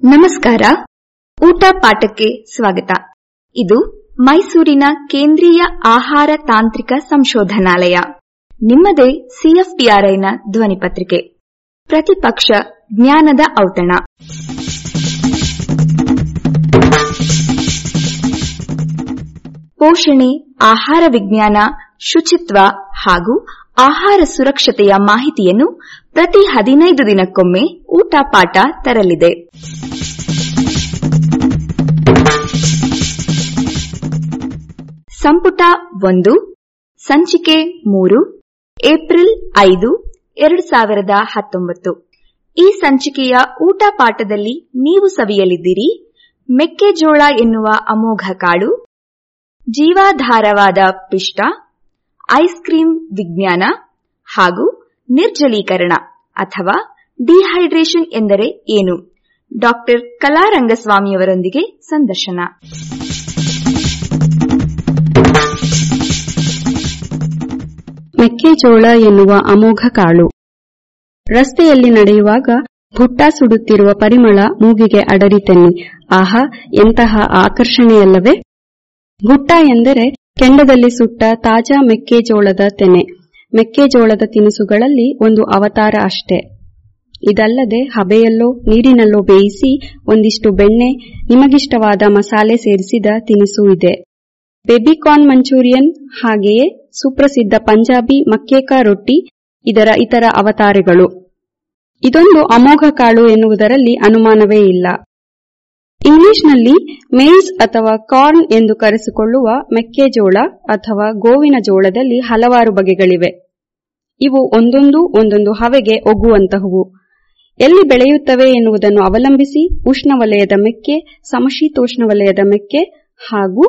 ನಮಸ್ಕಾರ ಊಟ ಪಾಠಕ್ಕೆ ಸ್ವಾಗತ ಇದು ಮೈಸೂರಿನ ಕೇಂದ್ರೀಯ ಆಹಾರ ತಾಂತ್ರಿಕ ಸಂಶೋಧನಾಲಯ ನಿಮ್ಮದೇ ಸಿಎಫ್ಟಿಆರ್ಐನ ಧ್ವನಿಪತ್ರಿಕೆ ಪ್ರತಿಪಕ್ಷ ಜ್ಞಾನದ ಔತಣ ಪೋಷಣೆ ಆಹಾರ ವಿಜ್ಞಾನ ಶುಚಿತ್ವ ಹಾಗೂ ಆಹಾರ ಸುರಕ್ಷತೆಯ ಮಾಹಿತಿಯನ್ನು ಪ್ರತಿ ಹದಿನೈದು ದಿನಕ್ಕೊಮ್ಮೆ ಊಟ ಪಾಠ ತರಲಿದೆ ಸಂಪುಟ ಒಂದು ಸಂಚಿಕೆ ಮೂರು ಏಪ್ರಿಲ್ ಐದು ಎರಡು ಸಾವಿರದ ಹತ್ತೊಂಬತ್ತು ಈ ಸಂಚಿಕೆಯ ಊಟ ಪಾಠದಲ್ಲಿ ನೀವು ಸವಿಯಲಿದ್ದೀರಿ ಮೆಕ್ಕೆಜೋಳ ಎನ್ನುವ ಅಮೋಘ ಕಾಳು ಜೀವಾಧಾರವಾದ ಪಿಷ್ಟ ಐಸ್ ಕ್ರೀಂ ವಿಜ್ಞಾನ ಹಾಗೂ ನಿರ್ಜಲೀಕರಣ ಅಥವಾ ಡಿಹೈಡ್ರೇಷನ್ ಎಂದರೆ ಏನು ಡಾಕ್ಟರ್ ಕಲಾರಂಗಸ್ವಾಮಿಯವರೊಂದಿಗೆ ಸಂದರ್ಶನ ಮೆಕ್ಕೆಜೋಳ ಎನ್ನುವ ಅಮೋಘ ಕಾಳು ರಸ್ತೆಯಲ್ಲಿ ನಡೆಯುವಾಗ ಭುಟ್ಟ ಸುಡುತ್ತಿರುವ ಪರಿಮಳ ಮೂಗಿಗೆ ಅಡರಿತೆನ್ನಿ ಆಹಾ ಎಂತಹ ಆಕರ್ಷಣೆಯಲ್ಲವೇ ಭುಟ್ಟ ಎಂದರೆ ಕೆಂಡದಲ್ಲಿ ಸುಟ್ಟ ತಾಜಾ ಮೆಕ್ಕೆಜೋಳದ ತೆನೆ ಮೆಕ್ಕೆಜೋಳದ ತಿನಿಸುಗಳಲ್ಲಿ ಒಂದು ಅವತಾರ ಅಷ್ಟೇ ಇದಲ್ಲದೆ ಹಬೆಯಲ್ಲೋ ನೀರಿನಲ್ಲೋ ಬೇಯಿಸಿ ಒಂದಿಷ್ಟು ಬೆಣ್ಣೆ ನಿಮಗಿಷ್ಟವಾದ ಮಸಾಲೆ ಸೇರಿಸಿದ ತಿನಿಸು ಇದೆ ಬೇಬಿಕಾರ್ನ್ ಮಂಚೂರಿಯನ್ ಹಾಗೆಯೇ ಸುಪ್ರಸಿದ್ಧ ಪಂಜಾಬಿ ಮಕ್ಕೇಕಾ ರೊಟ್ಟಿ ಇದರ ಇತರ ಅವತಾರಗಳು ಇದೊಂದು ಅಮೋಘ ಕಾಳು ಎನ್ನುವುದರಲ್ಲಿ ಅನುಮಾನವೇ ಇಲ್ಲ ಇಂಗ್ಲಿಷ್ನಲ್ಲಿ ಮೇಯ್ಸ್ ಅಥವಾ ಕಾರ್ನ್ ಎಂದು ಕರೆಸಿಕೊಳ್ಳುವ ಮೆಕ್ಕೆಜೋಳ ಅಥವಾ ಗೋವಿನ ಜೋಳದಲ್ಲಿ ಹಲವಾರು ಬಗೆಗಳಿವೆ ಇವು ಒಂದೊಂದು ಒಂದೊಂದು ಹವೆಗೆ ಒಗ್ಗುವಂತಹವು ಎಲ್ಲಿ ಬೆಳೆಯುತ್ತವೆ ಎನ್ನುವುದನ್ನು ಅವಲಂಬಿಸಿ ಉಷ್ಣವಲಯದ ಮೆಕ್ಕೆ ಸಮಶೀತೋಷ್ಣವಲಯದ ಮೆಕ್ಕೆ ಹಾಗೂ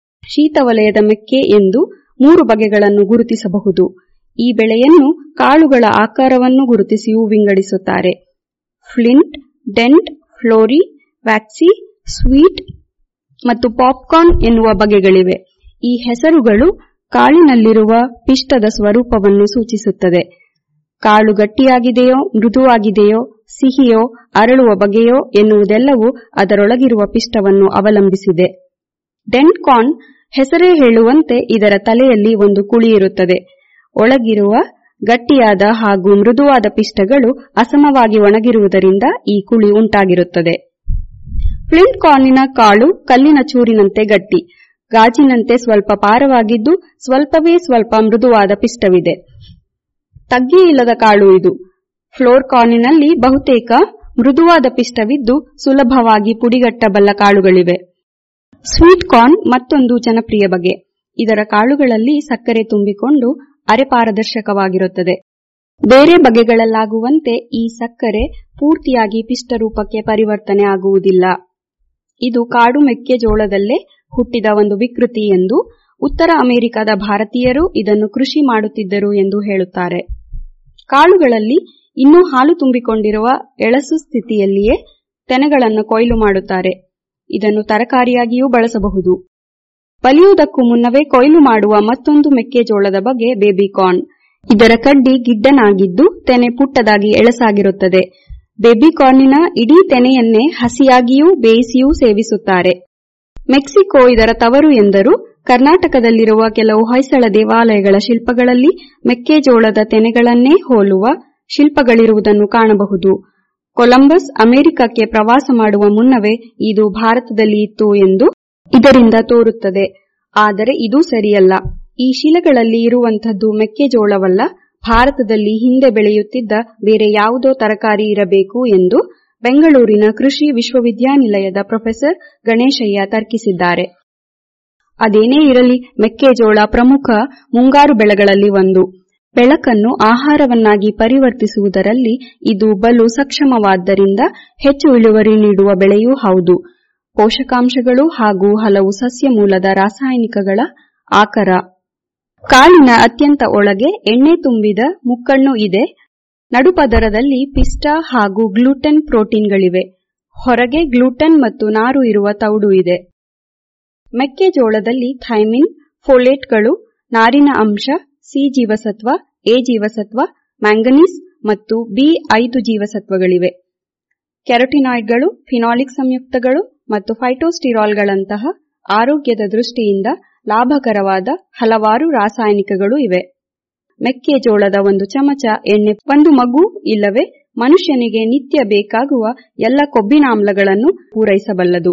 ಶೀತವಲಯದ ಮೆಕ್ಕೆ ಎಂದು ಮೂರು ಬಗೆಗಳನ್ನು ಗುರುತಿಸಬಹುದು ಈ ಬೆಳೆಯನ್ನು ಕಾಳುಗಳ ಆಕಾರವನ್ನು ಗುರುತಿಸಿಯೂ ವಿಂಗಡಿಸುತ್ತಾರೆ flint dent floury waxy sweet ಮತ್ತು ಪಾಪ್ಕಾರ್ನ್ ಎನ್ನುವ ಬಗೆಗಳಿವೆ ಈ ಹೆಸರುಗಳು ಕಾಳಿನಲ್ಲಿರುವ ಪಿಷ್ಟದ ಸ್ವರೂಪವನ್ನು ಸೂಚಿಸುತ್ತದೆ ಕಾಳು ಗಟ್ಟಿಯಾಗಿದೆಯೋ ಮೃದುವಾಗಿದೆಯೋ ಸಿಹಿಯೋ ಅರಳುವ ಬಗೆಯೋ ಎನ್ನುವುದೆಲ್ಲವೂ ಅದರೊಳಗಿರುವ ಪಿಷ್ಟವನ್ನು ಅವಲಂಬಿಸಿದೆ ಡೆಂಟ್ ಕಾರ್ನ್ ಹೆಸರೇ ಹೇಳುವಂತೆ ಇದರ ತಲೆಯಲ್ಲಿ ಒಂದು ಕುಳಿಯಿರುತ್ತದೆ ಒಳಗಿರುವ ಗಟ್ಟಿಯಾದ ಹಾಗೂ ಮೃದುವಾದ ಪಿಷ್ಟಗಳು ಅಸಮವಾಗಿ ಒಣಗಿರುವುದರಿಂದ ಈ ಕುಳಿ ಉಂಟಾಗಿರುತ್ತದೆ ಫ್ಲಿಂಟ್ ಕಾರ್ನಿನ ಕಾಳು ಕಲ್ಲಿನ ಚೂರಿನಂತೆ ಗಟ್ಟಿ ಗಾಜಿನಂತೆ ಸ್ವಲ್ಪ ಪಾರವಾಗಿದ್ದು ಸ್ವಲ್ಪವೇ ಸ್ವಲ್ಪ ಮೃದುವಾದ ಪಿಷ್ಟವಿದೆ ತಗ್ಗಿ ಇಲ್ಲದ ಕಾಳು ಇದು ಫ್ಲೋರ್ ಕಾರ್ನಿನಲ್ಲಿ ಬಹುತೇಕ ಮೃದುವಾದ ಪಿಷ್ಟವಿದ್ದು ಸುಲಭವಾಗಿ ಪುಡಿಗಟ್ಟಬಲ್ಲ ಕಾಳುಗಳಿವೆ ಸ್ವೀಟ್ ಕಾರ್ನ್ ಮತ್ತೊಂದು ಜನಪ್ರಿಯ ಬಗೆ ಇದರ ಕಾಳುಗಳಲ್ಲಿ ಸಕ್ಕರೆ ತುಂಬಿಕೊಂಡು ಅರೆಪಾರದರ್ಶಕವಾಗಿರುತ್ತದೆ ಬೇರೆ ಬಗೆಗಳಲ್ಲಾಗುವಂತೆ ಈ ಸಕ್ಕರೆ ಪೂರ್ತಿಯಾಗಿ ಪಿಷ್ಟರೂಪಕ್ಕೆ ಪರಿವರ್ತನೆ ಆಗುವುದಿಲ್ಲ ಇದು ಕಾಡು ಮೆಕ್ಕೆಜೋಳದಲ್ಲೇ ಹುಟ್ಟಿದ ಒಂದು ವಿಕೃತಿ ಎಂದು ಉತ್ತರ ಅಮೆರಿಕದ ಭಾರತೀಯರು ಇದನ್ನು ಕೃಷಿ ಮಾಡುತ್ತಿದ್ದರು ಎಂದು ಹೇಳುತ್ತಾರೆ ಕಾಳುಗಳಲ್ಲಿ ಇನ್ನೂ ಹಾಲು ತುಂಬಿಕೊಂಡಿರುವ ಎಳಸು ಸ್ಥಿತಿಯಲ್ಲಿಯೇ ತೆನೆಗಳನ್ನು ಕೊಯ್ಲು ಮಾಡುತ್ತಾರೆ ಇದನ್ನು ತರಕಾರಿಯಾಗಿಯೂ ಬಳಸಬಹುದು ಬಲಿಯುವುದಕ್ಕೂ ಮುನ್ನವೇ ಕೊಯ್ಲು ಮಾಡುವ ಮತ್ತೊಂದು ಮೆಕ್ಕೆಜೋಳದ ಬಗ್ಗೆ ಬೇಬಿಕಾರ್ನ್ ಇದರ ಕಡ್ಡಿ ಗಿಡ್ಡನಾಗಿದ್ದು ತೆನೆ ಪುಟ್ಟದಾಗಿ ಎಳಸಾಗಿರುತ್ತದೆ ಬೇಬಿಕಾರ್ನಿನ ಇಡೀ ತೆನೆಯನ್ನೇ ಹಸಿಯಾಗಿಯೂ ಬೇಯಿಸಿಯೂ ಸೇವಿಸುತ್ತಾರೆ ಮೆಕ್ಸಿಕೋ ಇದರ ತವರು ಎಂದರೂ ಕರ್ನಾಟಕದಲ್ಲಿರುವ ಕೆಲವು ಹೊಯ್ಸಳ ದೇವಾಲಯಗಳ ಶಿಲ್ಪಗಳಲ್ಲಿ ಮೆಕ್ಕೆಜೋಳದ ತೆನೆಗಳನ್ನೇ ಹೋಲುವ ಶಿಲ್ಪಗಳಿರುವುದನ್ನು ಕಾಣಬಹುದು ಕೊಲಂಬಸ್ ಅಮೆರಿಕಕ್ಕೆ ಪ್ರವಾಸ ಮಾಡುವ ಮುನ್ನವೇ ಇದು ಭಾರತದಲ್ಲಿ ಇತ್ತು ಎಂದು ಇದರಿಂದ ತೋರುತ್ತದೆ ಆದರೆ ಇದು ಸರಿಯಲ್ಲ ಈ ಶಿಲೆಗಳಲ್ಲಿ ಇರುವಂತಹದ್ದು ಮೆಕ್ಕೆಜೋಳವಲ್ಲ ಭಾರತದಲ್ಲಿ ಹಿಂದೆ ಬೆಳೆಯುತ್ತಿದ್ದ ಬೇರೆ ಯಾವುದೋ ತರಕಾರಿ ಇರಬೇಕು ಎಂದು ಬೆಂಗಳೂರಿನ ಕೃಷಿ ವಿಶ್ವವಿದ್ಯಾನಿಲಯದ ಪ್ರೊಫೆಸರ್ ಗಣೇಶಯ್ಯ ತರ್ಕಿಸಿದ್ದಾರೆ ಅದೇನೇ ಇರಲಿ ಮೆಕ್ಕೆಜೋಳ ಪ್ರಮುಖ ಮುಂಗಾರು ಬೆಳೆಗಳಲ್ಲಿ ಒಂದು ಬೆಳಕನ್ನು ಆಹಾರವನ್ನಾಗಿ ಪರಿವರ್ತಿಸುವುದರಲ್ಲಿ ಇದು ಬಲು ಸಕ್ಷಮವಾದ್ದರಿಂದ ಹೆಚ್ಚು ಇಳುವರಿ ನೀಡುವ ಬೆಳೆಯೂ ಹೌದು ಪೋಷಕಾಂಶಗಳು ಹಾಗೂ ಹಲವು ಸಸ್ಯ ಮೂಲದ ರಾಸಾಯನಿಕಗಳ ಆಕರ ಕಾಳಿನ ಅತ್ಯಂತ ಒಳಗೆ ಎಣ್ಣೆ ತುಂಬಿದ ಮುಕ್ಕಣ್ಣು ಇದೆ ನಡುಪದರದಲ್ಲಿ ಪಿಷ್ಟ ಹಾಗೂ ಗ್ಲೂಟೆನ್ ಪ್ರೋಟೀನ್ಗಳಿವೆ ಹೊರಗೆ ಗ್ಲೂಟೆನ್ ಮತ್ತು ನಾರು ಇರುವ ತೌಡು ಇದೆ ಮೆಕ್ಕೆಜೋಳದಲ್ಲಿ ಥೈಮಿನ್ ಫೋಲೇಟ್ಗಳು ನಾರಿನ ಅಂಶ ಸಿ ಜೀವಸತ್ವ ಎ ಜೀವಸತ್ವ ಮ್ಯಾಂಗನೀಸ್ ಮತ್ತು ಬಿ ಐದು ಜೀವಸತ್ವಗಳಿವೆ ಕೆರಟಿನಾಯ್ಡ್ಗಳು ಫಿನಾಲಿಕ್ ಸಂಯುಕ್ತಗಳು ಮತ್ತು ಫೈಟೋಸ್ಟಿರಾಲ್ಗಳಂತಹ ಆರೋಗ್ಯದ ದೃಷ್ಟಿಯಿಂದ ಲಾಭಕರವಾದ ಹಲವಾರು ರಾಸಾಯನಿಕಗಳು ಇವೆ ಮೆಕ್ಕೆಜೋಳದ ಒಂದು ಚಮಚ ಎಣ್ಣೆ ಒಂದು ಮಗು ಇಲ್ಲವೇ ಮನುಷ್ಯನಿಗೆ ನಿತ್ಯ ಬೇಕಾಗುವ ಎಲ್ಲ ಕೊಬ್ಬಿನಾಮ್ಲಗಳನ್ನು ಪೂರೈಸಬಲ್ಲದು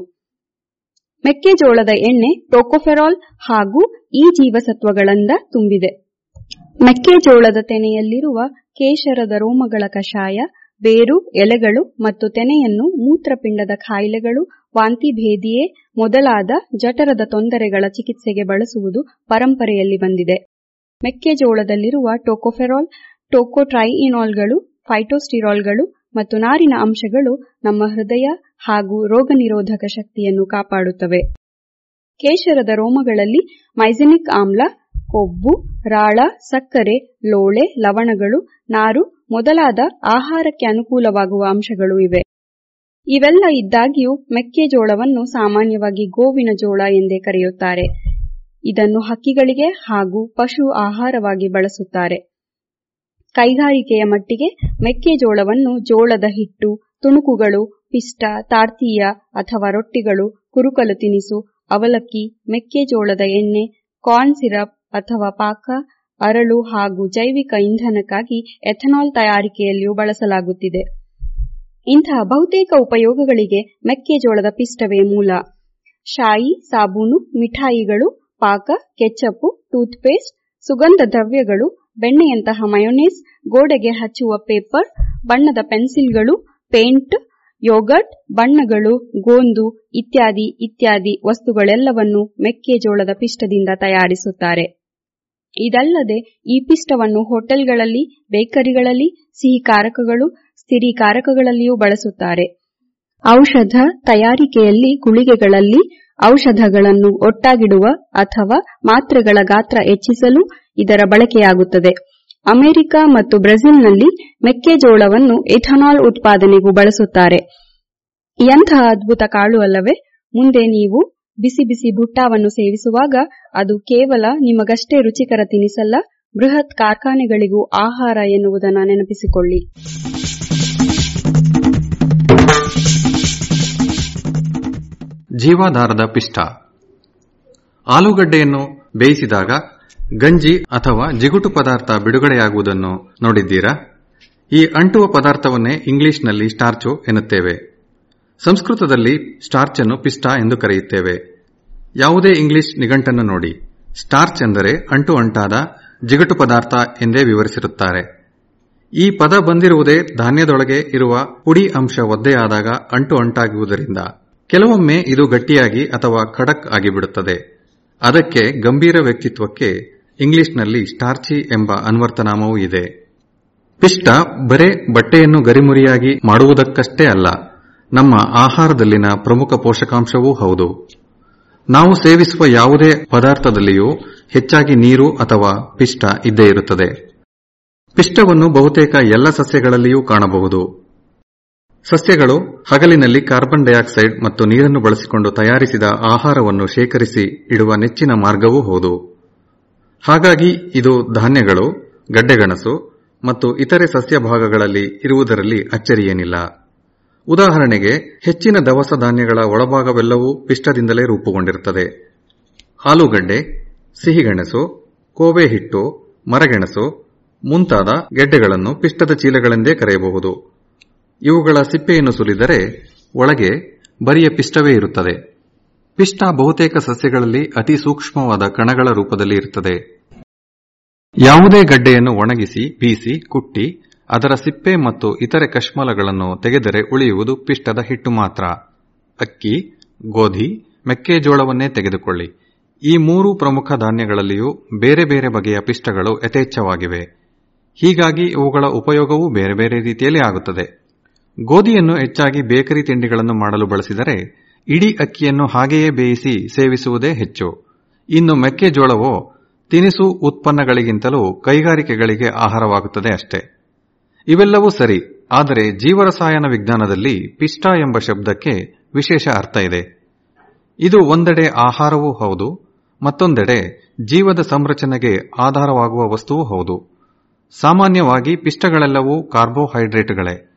ಮೆಕ್ಕೆಜೋಳದ ಎಣ್ಣೆ ಟೋಕೋಫೆರಾಲ್ ಹಾಗೂ ಈ ಜೀವಸತ್ವಗಳಿಂದ ತುಂಬಿದೆ ಮೆಕ್ಕೆಜೋಳದ ತೆನೆಯಲ್ಲಿರುವ ಕೇಶರದ ರೋಮಗಳ ಕಷಾಯ ಬೇರು ಎಲೆಗಳು ಮತ್ತು ತೆನೆಯನ್ನು ಮೂತ್ರಪಿಂಡದ ಕಾಯಿಲೆಗಳು ವಾಂತಿಭೇದಿಯೇ ಮೊದಲಾದ ಜಠರದ ತೊಂದರೆಗಳ ಚಿಕಿತ್ಸೆಗೆ ಬಳಸುವುದು ಪರಂಪರೆಯಲ್ಲಿ ಬಂದಿದೆ ಮೆಕ್ಕೆಜೋಳದಲ್ಲಿರುವ ಟೋಕೋಫೆರಾಲ್ ಟೋಕೋಟ್ರೈಇನಾಲ್ಗಳು ಫೈಟೋಸ್ಟಿರಾಲ್ಗಳು ಮತ್ತು ನಾರಿನ ಅಂಶಗಳು ನಮ್ಮ ಹೃದಯ ಹಾಗೂ ರೋಗನಿರೋಧಕ ಶಕ್ತಿಯನ್ನು ಕಾಪಾಡುತ್ತವೆ ಕೇಶರದ ರೋಮಗಳಲ್ಲಿ ಮೈಸೆನಿಕ್ ಆಮ್ಲ ಕೊಬ್ಬು ರಾಳ ಸಕ್ಕರೆ ಲೋಳೆ ಲವಣಗಳು ನಾರು ಮೊದಲಾದ ಆಹಾರಕ್ಕೆ ಅನುಕೂಲವಾಗುವ ಅಂಶಗಳು ಇವೆ ಇವೆಲ್ಲ ಇದ್ದಾಗ್ಯೂ ಮೆಕ್ಕೆಜೋಳವನ್ನು ಸಾಮಾನ್ಯವಾಗಿ ಗೋವಿನ ಜೋಳ ಎಂದೇ ಕರೆಯುತ್ತಾರೆ ಇದನ್ನು ಹಕ್ಕಿಗಳಿಗೆ ಹಾಗೂ ಪಶು ಆಹಾರವಾಗಿ ಬಳಸುತ್ತಾರೆ ಕೈಗಾರಿಕೆಯ ಮಟ್ಟಿಗೆ ಮೆಕ್ಕೆಜೋಳವನ್ನು ಜೋಳದ ಹಿಟ್ಟು ತುಣುಕುಗಳು ಪಿಷ್ಟ ತಾರ್ತೀಯ ಅಥವಾ ರೊಟ್ಟಿಗಳು ಕುರುಕಲು ತಿನಿಸು ಅವಲಕ್ಕಿ ಮೆಕ್ಕೆಜೋಳದ ಎಣ್ಣೆ ಕಾರ್ನ್ ಸಿರಪ್ ಅಥವಾ ಪಾಕ ಅರಳು ಹಾಗೂ ಜೈವಿಕ ಇಂಧನಕ್ಕಾಗಿ ಎಥನಾಲ್ ತಯಾರಿಕೆಯಲ್ಲಿಯೂ ಬಳಸಲಾಗುತ್ತಿದೆ ಇಂತಹ ಬಹುತೇಕ ಉಪಯೋಗಗಳಿಗೆ ಮೆಕ್ಕೆಜೋಳದ ಪಿಷ್ಟವೇ ಮೂಲ ಶಾಯಿ ಸಾಬೂನು ಮಿಠಾಯಿಗಳು ಪಾಕ ಕೆಚ್ಚಪ್ಪು ಟೂತ್ಪೇಸ್ಟ್ ಸುಗಂಧ ದ್ರವ್ಯಗಳು ಬೆಣ್ಣೆಯಂತಹ ಮಯೋನೇಸ್ ಗೋಡೆಗೆ ಹಚ್ಚುವ ಪೇಪರ್ ಬಣ್ಣದ ಪೆನ್ಸಿಲ್ಗಳು ಪೇಂಟ್ ಯೋಗರ್ಟ್ ಬಣ್ಣಗಳು ಗೋಂದು ಇತ್ಯಾದಿ ಇತ್ಯಾದಿ ವಸ್ತುಗಳೆಲ್ಲವನ್ನು ಮೆಕ್ಕೆಜೋಳದ ಪಿಷ್ಟದಿಂದ ತಯಾರಿಸುತ್ತಾರೆ ಇದಲ್ಲದೆ ಈ ಪಿಷ್ಟವನ್ನು ಹೋಟೆಲ್ಗಳಲ್ಲಿ ಬೇಕರಿಗಳಲ್ಲಿ ಸಿಹಿಕಾರಕಗಳು ಸ್ಥಿರೀಕಾರಕಗಳಲ್ಲಿಯೂ ಬಳಸುತ್ತಾರೆ ಔಷಧ ತಯಾರಿಕೆಯಲ್ಲಿ ಗುಳಿಗೆಗಳಲ್ಲಿ ಔಷಧಗಳನ್ನು ಒಟ್ಟಾಗಿಡುವ ಅಥವಾ ಮಾತ್ರೆಗಳ ಗಾತ್ರ ಹೆಚ್ಚಿಸಲು ಇದರ ಬಳಕೆಯಾಗುತ್ತದೆ ಅಮೆರಿಕ ಮತ್ತು ಬ್ರೆಜಿಲ್ನಲ್ಲಿ ಮೆಕ್ಕೆಜೋಳವನ್ನು ಎಥನಾಲ್ ಉತ್ಪಾದನೆಗೂ ಬಳಸುತ್ತಾರೆ ಎಂತಹ ಅದ್ಭುತ ಕಾಳು ಅಲ್ಲವೇ ಮುಂದೆ ನೀವು ಬಿಸಿ ಬಿಸಿ ಭುಟ್ಟಾವನ್ನು ಸೇವಿಸುವಾಗ ಅದು ಕೇವಲ ನಿಮಗಷ್ಟೇ ರುಚಿಕರ ತಿನಿಸಲ್ಲ ಬೃಹತ್ ಕಾರ್ಖಾನೆಗಳಿಗೂ ಆಹಾರ ಎನ್ನುವುದನ್ನು ನೆನಪಿಸಿಕೊಳ್ಳಿ ಜೀವಾಧಾರದ ಪಿಷ್ಟ ಆಲೂಗಡ್ಡೆಯನ್ನು ಬೇಯಿಸಿದಾಗ ಗಂಜಿ ಅಥವಾ ಜಿಗುಟು ಪದಾರ್ಥ ಬಿಡುಗಡೆಯಾಗುವುದನ್ನು ನೋಡಿದ್ದೀರಾ ಈ ಅಂಟುವ ಪದಾರ್ಥವನ್ನೇ ಇಂಗ್ಲಿಷ್ನಲ್ಲಿ ಸ್ಟಾರ್ಚು ಎನ್ನುತ್ತೇವೆ ಸಂಸ್ಕೃತದಲ್ಲಿ ಸ್ಟಾರ್ಚ್ ಅನ್ನು ಪಿಷ್ಟ ಎಂದು ಕರೆಯುತ್ತೇವೆ ಯಾವುದೇ ಇಂಗ್ಲಿಷ್ ನಿಘಂಟನ್ನು ನೋಡಿ ಸ್ಟಾರ್ಚ್ ಎಂದರೆ ಅಂಟು ಅಂಟಾದ ಜಿಗಟು ಪದಾರ್ಥ ಎಂದೇ ವಿವರಿಸಿರುತ್ತಾರೆ ಈ ಪದ ಬಂದಿರುವುದೇ ಧಾನ್ಯದೊಳಗೆ ಇರುವ ಪುಡಿ ಅಂಶ ಒದ್ದೆಯಾದಾಗ ಅಂಟು ಅಂಟಾಗುವುದರಿಂದ ಕೆಲವೊಮ್ಮೆ ಇದು ಗಟ್ಟಿಯಾಗಿ ಅಥವಾ ಖಡಕ್ ಆಗಿಬಿಡುತ್ತದೆ ಅದಕ್ಕೆ ಗಂಭೀರ ವ್ಯಕ್ತಿತ್ವಕ್ಕೆ ಇಂಗ್ಲಿಷ್ನಲ್ಲಿ ಸ್ಟಾರ್ಚಿ ಎಂಬ ಅನ್ವರ್ಥನಾಮವೂ ಇದೆ ಪಿಷ್ಟ ಬರೇ ಬಟ್ಟೆಯನ್ನು ಗರಿಮುರಿಯಾಗಿ ಮಾಡುವುದಕ್ಕಷ್ಟೇ ಅಲ್ಲ ನಮ್ಮ ಆಹಾರದಲ್ಲಿನ ಪ್ರಮುಖ ಪೋಷಕಾಂಶವೂ ಹೌದು ನಾವು ಸೇವಿಸುವ ಯಾವುದೇ ಪದಾರ್ಥದಲ್ಲಿಯೂ ಹೆಚ್ಚಾಗಿ ನೀರು ಅಥವಾ ಪಿಷ್ಟ ಇದ್ದೇ ಇರುತ್ತದೆ ಪಿಷ್ಟವನ್ನು ಬಹುತೇಕ ಎಲ್ಲ ಸಸ್ಯಗಳಲ್ಲಿಯೂ ಕಾಣಬಹುದು ಸಸ್ಯಗಳು ಹಗಲಿನಲ್ಲಿ ಕಾರ್ಬನ್ ಡೈಆಕ್ಸೈಡ್ ಮತ್ತು ನೀರನ್ನು ಬಳಸಿಕೊಂಡು ತಯಾರಿಸಿದ ಆಹಾರವನ್ನು ಶೇಖರಿಸಿ ಇಡುವ ನೆಚ್ಚಿನ ಮಾರ್ಗವೂ ಹೌದು ಹಾಗಾಗಿ ಇದು ಧಾನ್ಯಗಳು ಗಡ್ಡೆಗಣಸು ಮತ್ತು ಇತರೆ ಸಸ್ಯ ಭಾಗಗಳಲ್ಲಿ ಇರುವುದರಲ್ಲಿ ಅಚ್ಚರಿಯೇನಿಲ್ಲ ಉದಾಹರಣೆಗೆ ಹೆಚ್ಚಿನ ದವಸ ಧಾನ್ಯಗಳ ಒಳಭಾಗವೆಲ್ಲವೂ ಪಿಷ್ಟದಿಂದಲೇ ರೂಪುಗೊಂಡಿರುತ್ತದೆ ಆಲೂಗಡ್ಡೆ ಸಿಹಿಗೆಣಸು ಕೋವೆ ಹಿಟ್ಟು ಮರಗೆಣಸು ಮುಂತಾದ ಗೆಡ್ಡೆಗಳನ್ನು ಪಿಷ್ಟದ ಚೀಲಗಳೆಂದೇ ಕರೆಯಬಹುದು ಇವುಗಳ ಸಿಪ್ಪೆಯನ್ನು ಸುಲಿದರೆ ಒಳಗೆ ಬರಿಯ ಪಿಷ್ಟವೇ ಇರುತ್ತದೆ ಪಿಷ್ಟ ಬಹುತೇಕ ಸಸ್ಯಗಳಲ್ಲಿ ಅತಿ ಸೂಕ್ಷ್ಮವಾದ ಕಣಗಳ ರೂಪದಲ್ಲಿ ಇರುತ್ತದೆ ಯಾವುದೇ ಗಡ್ಡೆಯನ್ನು ಒಣಗಿಸಿ ಬೀಸಿ ಕುಟ್ಟಿ ಅದರ ಸಿಪ್ಪೆ ಮತ್ತು ಇತರೆ ಕಶ್ಮಲಗಳನ್ನು ತೆಗೆದರೆ ಉಳಿಯುವುದು ಪಿಷ್ಟದ ಹಿಟ್ಟು ಮಾತ್ರ ಅಕ್ಕಿ ಗೋಧಿ ಮೆಕ್ಕೆಜೋಳವನ್ನೇ ತೆಗೆದುಕೊಳ್ಳಿ ಈ ಮೂರು ಪ್ರಮುಖ ಧಾನ್ಯಗಳಲ್ಲಿಯೂ ಬೇರೆ ಬೇರೆ ಬಗೆಯ ಪಿಷ್ಟಗಳು ಯಥೇಚ್ಛವಾಗಿವೆ ಹೀಗಾಗಿ ಇವುಗಳ ಉಪಯೋಗವೂ ಬೇರೆ ಬೇರೆ ರೀತಿಯಲ್ಲಿ ಆಗುತ್ತದೆ ಗೋಧಿಯನ್ನು ಹೆಚ್ಚಾಗಿ ಬೇಕರಿ ತಿಂಡಿಗಳನ್ನು ಮಾಡಲು ಬಳಸಿದರೆ ಇಡೀ ಅಕ್ಕಿಯನ್ನು ಹಾಗೆಯೇ ಬೇಯಿಸಿ ಸೇವಿಸುವುದೇ ಹೆಚ್ಚು ಇನ್ನು ಮೆಕ್ಕೆಜೋಳವೋ ತಿನಿಸು ಉತ್ಪನ್ನಗಳಿಗಿಂತಲೂ ಕೈಗಾರಿಕೆಗಳಿಗೆ ಆಹಾರವಾಗುತ್ತದೆ ಅಷ್ಟೇ ಇವೆಲ್ಲವೂ ಸರಿ ಆದರೆ ಜೀವರಸಾಯನ ವಿಜ್ಞಾನದಲ್ಲಿ ಪಿಷ್ಟ ಎಂಬ ಶಬ್ದಕ್ಕೆ ವಿಶೇಷ ಅರ್ಥ ಇದೆ ಇದು ಒಂದೆಡೆ ಆಹಾರವೂ ಹೌದು ಮತ್ತೊಂದೆಡೆ ಜೀವದ ಸಂರಚನೆಗೆ ಆಧಾರವಾಗುವ ವಸ್ತುವೂ ಹೌದು ಸಾಮಾನ್ಯವಾಗಿ ಪಿಷ್ಟಗಳೆಲ್ಲವೂ ಕಾರ್ಬೋಹೈಡ್ರೇಟ್ಗಳೇ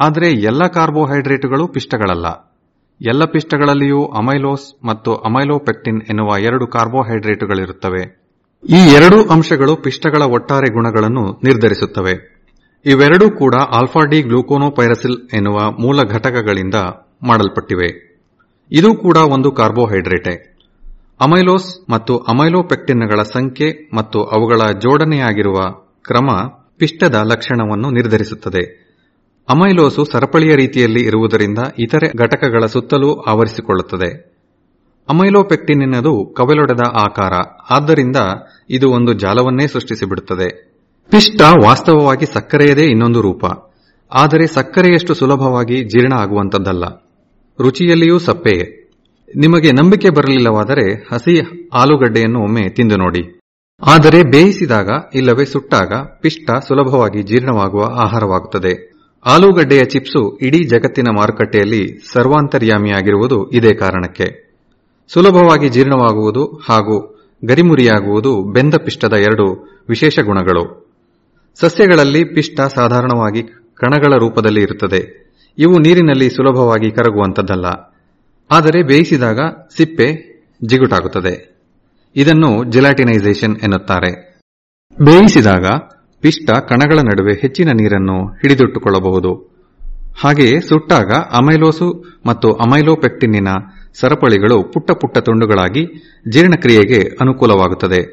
ಆದರೆ ಎಲ್ಲ ಕಾರ್ಬೋಹೈಡ್ರೇಟ್ಗಳು ಪಿಷ್ಟಗಳಲ್ಲ ಎಲ್ಲ ಪಿಷ್ಟಗಳಲ್ಲಿಯೂ ಅಮೈಲೋಸ್ ಮತ್ತು ಅಮೈಲೋಪೆಕ್ಟಿನ್ ಎನ್ನುವ ಎರಡು ಕಾರ್ಬೋಹೈಡ್ರೇಟ್ಗಳಿರುತ್ತವೆ ಈ ಎರಡೂ ಅಂಶಗಳು ಪಿಷ್ಟಗಳ ಒಟ್ಟಾರೆ ಗುಣಗಳನ್ನು ನಿರ್ಧರಿಸುತ್ತವೆ ಇವೆರಡೂ ಕೂಡ ಆಲ್ಫಾ ಡಿ ಗ್ಲೂಕೋನೋಪೈರಸಿಲ್ ಎನ್ನುವ ಮೂಲ ಘಟಕಗಳಿಂದ ಮಾಡಲ್ಪಟ್ಟಿವೆ ಇದು ಕೂಡ ಒಂದು ಕಾರ್ಬೋಹೈಡ್ರೇಟೆ ಅಮೈಲೋಸ್ ಮತ್ತು ಅಮೈಲೋಪೆಕ್ಟಿನ್ಗಳ ಸಂಖ್ಯೆ ಮತ್ತು ಅವುಗಳ ಜೋಡಣೆಯಾಗಿರುವ ಕ್ರಮ ಪಿಷ್ಟದ ಲಕ್ಷಣವನ್ನು ನಿರ್ಧರಿಸುತ್ತದೆ ಅಮೈಲೋಸು ಸರಪಳಿಯ ರೀತಿಯಲ್ಲಿ ಇರುವುದರಿಂದ ಇತರೆ ಘಟಕಗಳ ಸುತ್ತಲೂ ಆವರಿಸಿಕೊಳ್ಳುತ್ತದೆ ಅಮೈಲೋಪೆಕ್ಟಿನ್ನಿನದು ಕವಲೊಡೆದ ಆಕಾರ ಆದ್ದರಿಂದ ಇದು ಒಂದು ಜಾಲವನ್ನೇ ಸೃಷ್ಟಿಸಿಬಿಡುತ್ತದೆ ಪಿಷ್ಟ ವಾಸ್ತವವಾಗಿ ಸಕ್ಕರೆಯದೇ ಇನ್ನೊಂದು ರೂಪ ಆದರೆ ಸಕ್ಕರೆಯಷ್ಟು ಸುಲಭವಾಗಿ ಜೀರ್ಣ ಆಗುವಂತದ್ದಲ್ಲ ರುಚಿಯಲ್ಲಿಯೂ ಸಪ್ಪೆಯೇ ನಿಮಗೆ ನಂಬಿಕೆ ಬರಲಿಲ್ಲವಾದರೆ ಹಸಿ ಆಲೂಗಡ್ಡೆಯನ್ನು ಒಮ್ಮೆ ತಿಂದು ನೋಡಿ ಆದರೆ ಬೇಯಿಸಿದಾಗ ಇಲ್ಲವೇ ಸುಟ್ಟಾಗ ಪಿಷ್ಟ ಸುಲಭವಾಗಿ ಜೀರ್ಣವಾಗುವ ಆಹಾರವಾಗುತ್ತದೆ ಆಲೂಗಡ್ಡೆಯ ಚಿಪ್ಸು ಇಡೀ ಜಗತ್ತಿನ ಮಾರುಕಟ್ಟೆಯಲ್ಲಿ ಸರ್ವಾಂತರ್ಯಾಮಿಯಾಗಿರುವುದು ಇದೇ ಕಾರಣಕ್ಕೆ ಸುಲಭವಾಗಿ ಜೀರ್ಣವಾಗುವುದು ಹಾಗೂ ಗರಿಮುರಿಯಾಗುವುದು ಬೆಂದ ಪಿಷ್ಟದ ಎರಡು ವಿಶೇಷ ಗುಣಗಳು ಸಸ್ಯಗಳಲ್ಲಿ ಪಿಷ್ಟ ಸಾಧಾರಣವಾಗಿ ಕಣಗಳ ರೂಪದಲ್ಲಿ ಇರುತ್ತದೆ ಇವು ನೀರಿನಲ್ಲಿ ಸುಲಭವಾಗಿ ಕರಗುವಂತದ್ದಲ್ಲ ಆದರೆ ಬೇಯಿಸಿದಾಗ ಸಿಪ್ಪೆ ಜಿಗುಟಾಗುತ್ತದೆ ಇದನ್ನು ಜಿಲಾಟಿನೈಸೇಷನ್ ಎನ್ನುತ್ತಾರೆ ಬೇಯಿಸಿದಾಗ ಪಿಷ್ಟ ಕಣಗಳ ನಡುವೆ ಹೆಚ್ಚಿನ ನೀರನ್ನು ಹಿಡಿದಿಟ್ಟುಕೊಳ್ಳಬಹುದು ಹಾಗೆಯೇ ಸುಟ್ಟಾಗ ಅಮೈಲೋಸು ಮತ್ತು ಅಮೈಲೋಪೆಕ್ಟಿನ್ನಿನ ಸರಪಳಿಗಳು ಪುಟ್ಟ ಪುಟ್ಟ ತುಂಡುಗಳಾಗಿ ಜೀರ್ಣಕ್ರಿಯೆಗೆ ಅನುಕೂಲವಾಗುತ್ತದೆ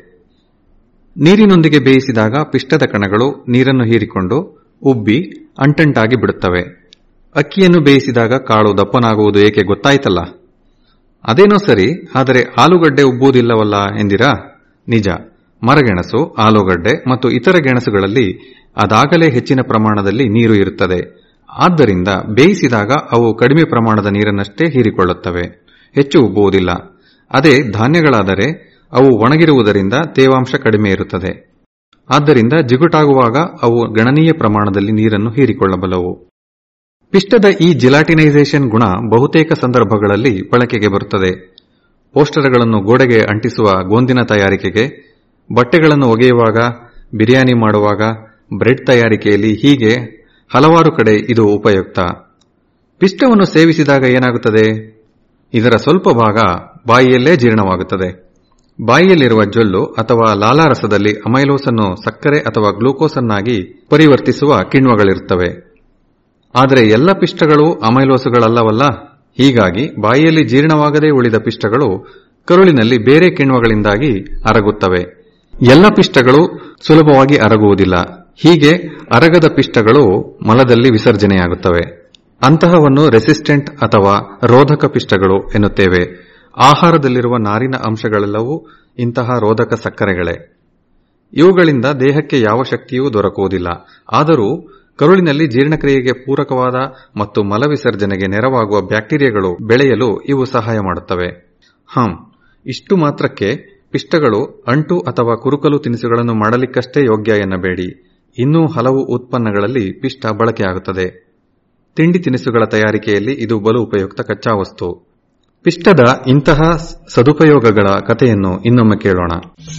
ನೀರಿನೊಂದಿಗೆ ಬೇಯಿಸಿದಾಗ ಪಿಷ್ಟದ ಕಣಗಳು ನೀರನ್ನು ಹೀರಿಕೊಂಡು ಉಬ್ಬಿ ಅಂಟಂಟಾಗಿ ಬಿಡುತ್ತವೆ ಅಕ್ಕಿಯನ್ನು ಬೇಯಿಸಿದಾಗ ಕಾಳು ದಪ್ಪನಾಗುವುದು ಏಕೆ ಗೊತ್ತಾಯ್ತಲ್ಲ ಅದೇನೋ ಸರಿ ಆದರೆ ಆಲೂಗಡ್ಡೆ ಉಬ್ಬುವುದಿಲ್ಲವಲ್ಲ ಎಂದಿರಾ ನಿಜ ಮರಗೆಣಸು ಆಲೂಗಡ್ಡೆ ಮತ್ತು ಇತರ ಗೆಣಸುಗಳಲ್ಲಿ ಅದಾಗಲೇ ಹೆಚ್ಚಿನ ಪ್ರಮಾಣದಲ್ಲಿ ನೀರು ಇರುತ್ತದೆ ಆದ್ದರಿಂದ ಬೇಯಿಸಿದಾಗ ಅವು ಕಡಿಮೆ ಪ್ರಮಾಣದ ನೀರನ್ನಷ್ಟೇ ಹೀರಿಕೊಳ್ಳುತ್ತವೆ ಹೆಚ್ಚು ಉಬ್ಬುವುದಿಲ್ಲ ಅದೇ ಧಾನ್ಯಗಳಾದರೆ ಅವು ಒಣಗಿರುವುದರಿಂದ ತೇವಾಂಶ ಕಡಿಮೆ ಇರುತ್ತದೆ ಆದ್ದರಿಂದ ಜಿಗುಟಾಗುವಾಗ ಅವು ಗಣನೀಯ ಪ್ರಮಾಣದಲ್ಲಿ ನೀರನ್ನು ಹೀರಿಕೊಳ್ಳಬಲ್ಲವು ಪಿಷ್ಟದ ಈ ಜಿಲಾಟಿನೈಸೇಷನ್ ಗುಣ ಬಹುತೇಕ ಸಂದರ್ಭಗಳಲ್ಲಿ ಬಳಕೆಗೆ ಬರುತ್ತದೆ ಪೋಸ್ಟರ್ಗಳನ್ನು ಗೋಡೆಗೆ ಅಂಟಿಸುವ ಗೋಂದಿನ ತಯಾರಿಕೆಗೆ ಬಟ್ಟೆಗಳನ್ನು ಒಗೆಯುವಾಗ ಬಿರಿಯಾನಿ ಮಾಡುವಾಗ ಬ್ರೆಡ್ ತಯಾರಿಕೆಯಲ್ಲಿ ಹೀಗೆ ಹಲವಾರು ಕಡೆ ಇದು ಉಪಯುಕ್ತ ಪಿಷ್ಟವನ್ನು ಸೇವಿಸಿದಾಗ ಏನಾಗುತ್ತದೆ ಇದರ ಸ್ವಲ್ಪ ಭಾಗ ಬಾಯಿಯಲ್ಲೇ ಜೀರ್ಣವಾಗುತ್ತದೆ ಬಾಯಿಯಲ್ಲಿರುವ ಜೊಲ್ಲು ಅಥವಾ ಲಾಲಾರಸದಲ್ಲಿ ಅಮೈಲೋಸ್ ಅನ್ನು ಸಕ್ಕರೆ ಅಥವಾ ಗ್ಲೂಕೋಸ್ ಅನ್ನಾಗಿ ಪರಿವರ್ತಿಸುವ ಕಿಣ್ವಗಳಿರುತ್ತವೆ ಆದರೆ ಎಲ್ಲ ಪಿಷ್ಟಗಳು ಅಮೈಲೋಸುಗಳಲ್ಲವಲ್ಲ ಹೀಗಾಗಿ ಬಾಯಿಯಲ್ಲಿ ಜೀರ್ಣವಾಗದೇ ಉಳಿದ ಪಿಷ್ಟಗಳು ಕರುಳಿನಲ್ಲಿ ಬೇರೆ ಕಿಣ್ವಗಳಿಂದಾಗಿ ಅರಗುತ್ತವೆ ಎಲ್ಲ ಪಿಷ್ಟಗಳು ಸುಲಭವಾಗಿ ಅರಗುವುದಿಲ್ಲ ಹೀಗೆ ಅರಗದ ಪಿಷ್ಟಗಳು ಮಲದಲ್ಲಿ ವಿಸರ್ಜನೆಯಾಗುತ್ತವೆ ಅಂತಹವನ್ನು ರೆಸಿಸ್ಟೆಂಟ್ ಅಥವಾ ರೋಧಕ ಪಿಷ್ಟಗಳು ಎನ್ನುತ್ತೇವೆ ಆಹಾರದಲ್ಲಿರುವ ನಾರಿನ ಅಂಶಗಳೆಲ್ಲವೂ ಇಂತಹ ರೋಧಕ ಸಕ್ಕರೆಗಳೇ ಇವುಗಳಿಂದ ದೇಹಕ್ಕೆ ಯಾವ ಶಕ್ತಿಯೂ ದೊರಕುವುದಿಲ್ಲ ಆದರೂ ಕರುಳಿನಲ್ಲಿ ಜೀರ್ಣಕ್ರಿಯೆಗೆ ಪೂರಕವಾದ ಮತ್ತು ಮಲವಿಸರ್ಜನೆಗೆ ನೆರವಾಗುವ ಬ್ಯಾಕ್ಟೀರಿಯಾಗಳು ಬೆಳೆಯಲು ಇವು ಸಹಾಯ ಮಾಡುತ್ತವೆ ಹಂ ಇಷ್ಟು ಮಾತ್ರಕ್ಕೆ ಪಿಷ್ಟಗಳು ಅಂಟು ಅಥವಾ ಕುರುಕಲು ತಿನಿಸುಗಳನ್ನು ಮಾಡಲಿಕ್ಕಷ್ಟೇ ಯೋಗ್ಯ ಎನ್ನಬೇಡಿ ಇನ್ನೂ ಹಲವು ಉತ್ಪನ್ನಗಳಲ್ಲಿ ಪಿಷ್ಟ ಬಳಕೆಯಾಗುತ್ತದೆ ತಿಂಡಿ ತಿನಿಸುಗಳ ತಯಾರಿಕೆಯಲ್ಲಿ ಇದು ಬಲು ಉಪಯುಕ್ತ ಕಚ್ಚಾ ವಸ್ತು ಪಿಷ್ಟದ ಇಂತಹ ಸದುಪಯೋಗಗಳ ಕಥೆಯನ್ನು ಇನ್ನೊಮ್ಮೆ ಕೇಳೋಣ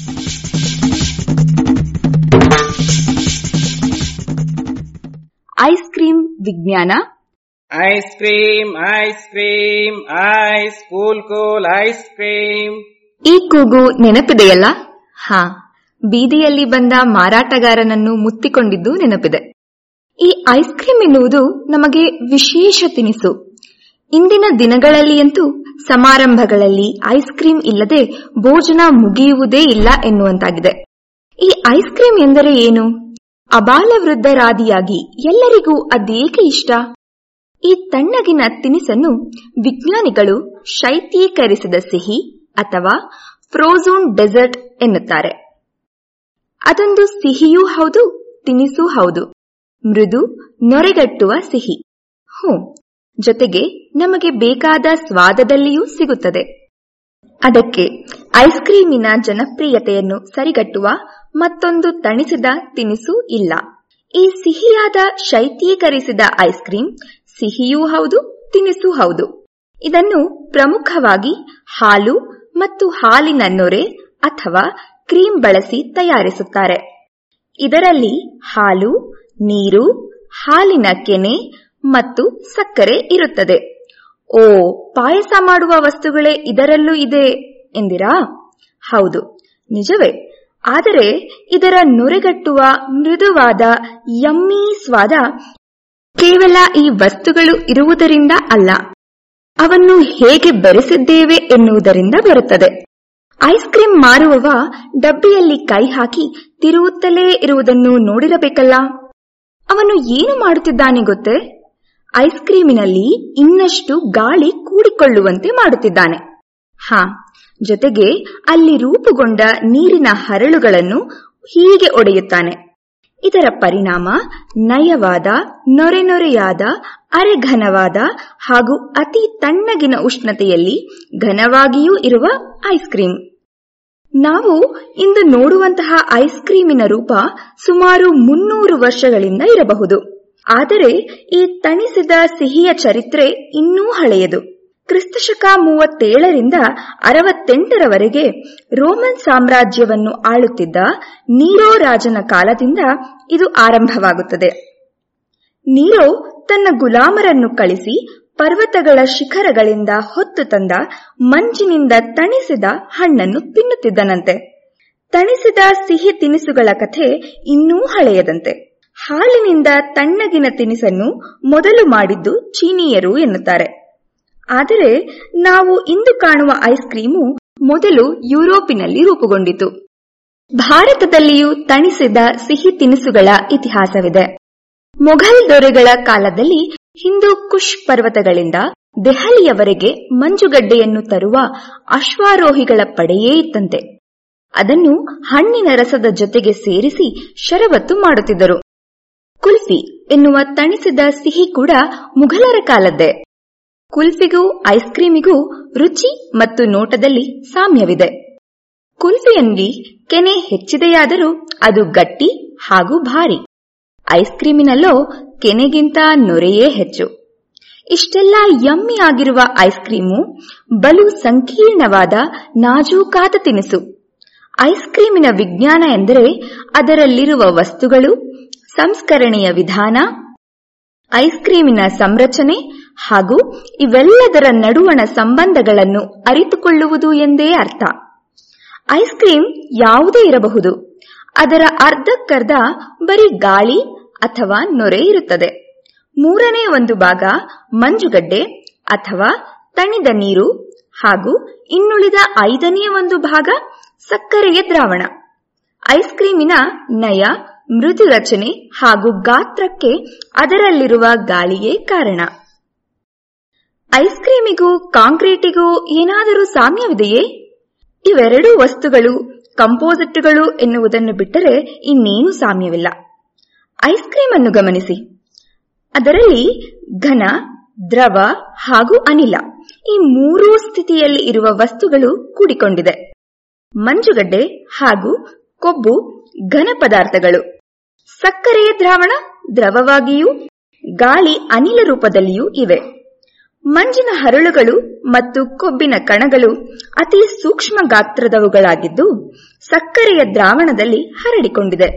ಐಸ್ ಕ್ರೀಮ್ ವಿಜ್ಞಾನ ice cream ice cream ice cool cool ice cream ಈ ಕೂಗು ನೆನಪಿದೆಯಲ್ಲ ಹಾ ಬೀದಿಯಲ್ಲಿ ಬಂದ ಮಾರಾಟಗಾರನನ್ನು ಮುತ್ತಿಕೊಂಡಿದ್ದು ನೆನಪಿದೆ ಈ ಐಸ್ ಕ್ರೀಮ್ ಎನ್ನುವುದು ನಮಗೆ ವಿಶೇಷ ತಿನಿಸು ಇಂದಿನ ದಿನಗಳಲ್ಲಿಯಂತೂ ಸಮಾರಂಭಗಳಲ್ಲಿ ಐಸ್ ಕ್ರೀಮ್ ಇಲ್ಲದೆ ಭೋಜನ ಮುಗಿಯುವುದೇ ಇಲ್ಲ ಎನ್ನುವಂತಾಗಿದೆ ಈ ಐಸ್ ಕ್ರೀಮ್ ಎಂದರೆ ಏನು ಅಬಾಲ ವೃದ್ಧರಾದಿಯಾಗಿ ಎಲ್ಲರಿಗೂ ಅದೇಕೆ ಇಷ್ಟ ಈ ತಣ್ಣಗಿನ ತಿನಿಸನ್ನು ವಿಜ್ಞಾನಿಗಳು ಶೈತ್ಯೀಕರಿಸಿದ ಸಿಹಿ ಅಥವಾ ಫ್ರೋಝೋನ್ ಡೆಸರ್ಟ್ ಎನ್ನುತ್ತಾರೆ ಅದೊಂದು ಸಿಹಿಯೂ ಹೌದು ತಿನಿಸೂ ಹೌದು ಮೃದು ನೊರೆಗಟ್ಟುವ ಸಿಹಿ ಹ್ಞೂ ಜೊತೆಗೆ ನಮಗೆ ಬೇಕಾದ ಸ್ವಾದದಲ್ಲಿಯೂ ಸಿಗುತ್ತದೆ ಅದಕ್ಕೆ ಐಸ್ ಕ್ರೀಮಿನ ಜನಪ್ರಿಯತೆಯನ್ನು ಸರಿಗಟ್ಟುವ ಮತ್ತೊಂದು ತಣಿಸಿದ ತಿನಿಸು ಇಲ್ಲ ಈ ಸಿಹಿಯಾದ ಶೈತ್ಯೀಕರಿಸಿದ ಐಸ್ ಕ್ರೀಮ್ ಸಿಹಿಯೂ ಹೌದು ತಿನಿಸೂ ಹೌದು ಇದನ್ನು ಪ್ರಮುಖವಾಗಿ ಹಾಲು ಮತ್ತು ಹಾಲಿನ ನೊರೆ ಅಥವಾ ಕ್ರೀಮ್ ಬಳಸಿ ತಯಾರಿಸುತ್ತಾರೆ ಇದರಲ್ಲಿ ಹಾಲು ನೀರು ಹಾಲಿನ ಕೆನೆ ಮತ್ತು ಸಕ್ಕರೆ ಇರುತ್ತದೆ ಓ ಪಾಯಸ ಮಾಡುವ ವಸ್ತುಗಳೇ ಇದರಲ್ಲೂ ಇದೆ ಎಂದಿರಾ ಹೌದು ನಿಜವೇ ಆದರೆ ಇದರ ನುರೆಗಟ್ಟುವ ಮೃದುವಾದ ಯಮ್ಮಿ ಸ್ವಾದ ಕೇವಲ ಈ ವಸ್ತುಗಳು ಇರುವುದರಿಂದ ಅಲ್ಲ ಅವನ್ನು ಹೇಗೆ ಬೆರೆಸಿದ್ದೇವೆ ಎನ್ನುವುದರಿಂದ ಬರುತ್ತದೆ ಐಸ್ ಕ್ರೀಂ ಮಾರುವವ ಡಬ್ಬಿಯಲ್ಲಿ ಕೈ ಹಾಕಿ ತಿರುವುತ್ತಲೇ ಇರುವುದನ್ನು ನೋಡಿರಬೇಕಲ್ಲ ಅವನು ಏನು ಮಾಡುತ್ತಿದ್ದಾನೆ ಗೊತ್ತೇ ಐಸ್ ಕ್ರೀಮಿನಲ್ಲಿ ಇನ್ನಷ್ಟು ಗಾಳಿ ಕೂಡಿಕೊಳ್ಳುವಂತೆ ಮಾಡುತ್ತಿದ್ದಾನೆ ಹಾ ಜೊತೆಗೆ ಅಲ್ಲಿ ರೂಪುಗೊಂಡ ನೀರಿನ ಹರಳುಗಳನ್ನು ಹೀಗೆ ಒಡೆಯುತ್ತಾನೆ ಇದರ ಪರಿಣಾಮ ನಯವಾದ ನೊರೆನೊರೆಯಾದ ಅರೆಘನವಾದ ಹಾಗೂ ಅತಿ ತಣ್ಣಗಿನ ಉಷ್ಣತೆಯಲ್ಲಿ ಘನವಾಗಿಯೂ ಇರುವ ಐಸ್ ಕ್ರೀಂ ನಾವು ಇಂದು ನೋಡುವಂತಹ ಐಸ್ ಕ್ರೀಮಿನ ರೂಪ ಸುಮಾರು ಮುನ್ನೂರು ವರ್ಷಗಳಿಂದ ಇರಬಹುದು ಆದರೆ ಈ ತಣಿಸಿದ ಸಿಹಿಯ ಚರಿತ್ರೆ ಇನ್ನೂ ಹಳೆಯದು ಕ್ರಿಸ್ತಶಕ ಮೂವತ್ತೇಳರಿಂದ ಅರವತ್ತೆಂಟರವರೆಗೆ ರೋಮನ್ ಸಾಮ್ರಾಜ್ಯವನ್ನು ಆಳುತ್ತಿದ್ದ ನೀರೋ ರಾಜನ ಕಾಲದಿಂದ ಇದು ಆರಂಭವಾಗುತ್ತದೆ ನೀರೋ ತನ್ನ ಗುಲಾಮರನ್ನು ಕಳಿಸಿ ಪರ್ವತಗಳ ಶಿಖರಗಳಿಂದ ಹೊತ್ತು ತಂದ ಮಂಜಿನಿಂದ ತಣಿಸಿದ ಹಣ್ಣನ್ನು ತಿನ್ನುತ್ತಿದ್ದನಂತೆ ತಣಿಸಿದ ಸಿಹಿ ತಿನಿಸುಗಳ ಕಥೆ ಇನ್ನೂ ಹಳೆಯದಂತೆ ಹಾಲಿನಿಂದ ತಣ್ಣಗಿನ ತಿನಿಸನ್ನು ಮೊದಲು ಮಾಡಿದ್ದು ಚೀನೀಯರು ಎನ್ನುತ್ತಾರೆ ಆದರೆ ನಾವು ಇಂದು ಕಾಣುವ ಐಸ್ ಕ್ರೀಮು ಮೊದಲು ಯುರೋಪಿನಲ್ಲಿ ರೂಪುಗೊಂಡಿತು ಭಾರತದಲ್ಲಿಯೂ ತಣಿಸಿದ ಸಿಹಿ ತಿನಿಸುಗಳ ಇತಿಹಾಸವಿದೆ ಮೊಘಲ್ ದೊರೆಗಳ ಕಾಲದಲ್ಲಿ ಹಿಂದೂ ಕುಶ್ ಪರ್ವತಗಳಿಂದ ದೆಹಲಿಯವರೆಗೆ ಮಂಜುಗಡ್ಡೆಯನ್ನು ತರುವ ಅಶ್ವಾರೋಹಿಗಳ ಪಡೆಯೇ ಇತ್ತಂತೆ ಅದನ್ನು ಹಣ್ಣಿನ ರಸದ ಜೊತೆಗೆ ಸೇರಿಸಿ ಶರಬತ್ತು ಮಾಡುತ್ತಿದ್ದರು ಕುಲ್ಫಿ ಎನ್ನುವ ತಣಿಸಿದ ಸಿಹಿ ಕೂಡ ಮುಘಲರ ಕಾಲದ್ದೇ ಕುಲ್ಫಿಗೂ ಐಸ್ ಕ್ರೀಮಿಗೂ ರುಚಿ ಮತ್ತು ನೋಟದಲ್ಲಿ ಸಾಮ್ಯವಿದೆ ಕುಲ್ಫಿಯಲ್ಲಿ ಕೆನೆ ಹೆಚ್ಚಿದೆಯಾದರೂ ಅದು ಗಟ್ಟಿ ಹಾಗೂ ಭಾರಿ ಐಸ್ ಕ್ರೀಮಿನಲ್ಲೋ ಕೆನೆಗಿಂತ ನೊರೆಯೇ ಹೆಚ್ಚು ಇಷ್ಟೆಲ್ಲ ಯಮ್ಮಿ ಆಗಿರುವ ಐಸ್ ಕ್ರೀಮು ಬಲು ಸಂಕೀರ್ಣವಾದ ನಾಜೂಕಾದ ತಿನಿಸು ಐಸ್ ಕ್ರೀಮಿನ ವಿಜ್ಞಾನ ಎಂದರೆ ಅದರಲ್ಲಿರುವ ವಸ್ತುಗಳು ಸಂಸ್ಕರಣೆಯ ವಿಧಾನ ಐಸ್ ಕ್ರೀಮಿನ ಸಂರಚನೆ ಹಾಗೂ ಇವೆಲ್ಲದರ ನಡುವಣ ಸಂಬಂಧಗಳನ್ನು ಅರಿತುಕೊಳ್ಳುವುದು ಎಂದೇ ಅರ್ಥ ಐಸ್ ಕ್ರೀಂ ಯಾವುದೇ ಇರಬಹುದು ಅದರ ಅರ್ಧಕ್ಕರ್ಧ ಬರೀ ಗಾಳಿ ಅಥವಾ ನೊರೆ ಇರುತ್ತದೆ ಮೂರನೇ ಒಂದು ಭಾಗ ಮಂಜುಗಡ್ಡೆ ಅಥವಾ ತಣಿದ ನೀರು ಹಾಗೂ ಇನ್ನುಳಿದ ಐದನೇ ಒಂದು ಭಾಗ ಸಕ್ಕರೆಯ ದ್ರಾವಣ ಐಸ್ ಕ್ರೀಮಿನ ನಯ ಮೃದು ರಚನೆ ಹಾಗೂ ಗಾತ್ರಕ್ಕೆ ಅದರಲ್ಲಿರುವ ಗಾಳಿಯೇ ಕಾರಣ ಐಸ್ ಕ್ರೀಮಿಗೂ ಕಾಂಕ್ರೀಟಿಗೂ ಏನಾದರೂ ಸಾಮ್ಯವಿದೆಯೇ ಇವೆರಡೂ ವಸ್ತುಗಳು ಕಂಪೋಸಿಟ್ಗಳು ಎನ್ನುವುದನ್ನು ಬಿಟ್ಟರೆ ಇನ್ನೇನು ಸಾಮ್ಯವಿಲ್ಲ ಐಸ್ ಕ್ರೀಮ್ ಅನ್ನು ಗಮನಿಸಿ ಅದರಲ್ಲಿ ಘನ ದ್ರವ ಹಾಗೂ ಅನಿಲ ಈ ಮೂರೂ ಸ್ಥಿತಿಯಲ್ಲಿ ಇರುವ ವಸ್ತುಗಳು ಕೂಡಿಕೊಂಡಿದೆ ಮಂಜುಗಡ್ಡೆ ಹಾಗೂ ಕೊಬ್ಬು ಘನ ಪದಾರ್ಥಗಳು ಸಕ್ಕರೆಯ ದ್ರಾವಣ ದ್ರವವಾಗಿಯೂ ಗಾಳಿ ಅನಿಲ ರೂಪದಲ್ಲಿಯೂ ಇವೆ ಮಂಜಿನ ಹರಳುಗಳು ಮತ್ತು ಕೊಬ್ಬಿನ ಕಣಗಳು ಅತಿ ಸೂಕ್ಷ್ಮ ಗಾತ್ರದವುಗಳಾಗಿದ್ದು ಸಕ್ಕರೆಯ ದ್ರಾವಣದಲ್ಲಿ ಹರಡಿಕೊಂಡಿದೆ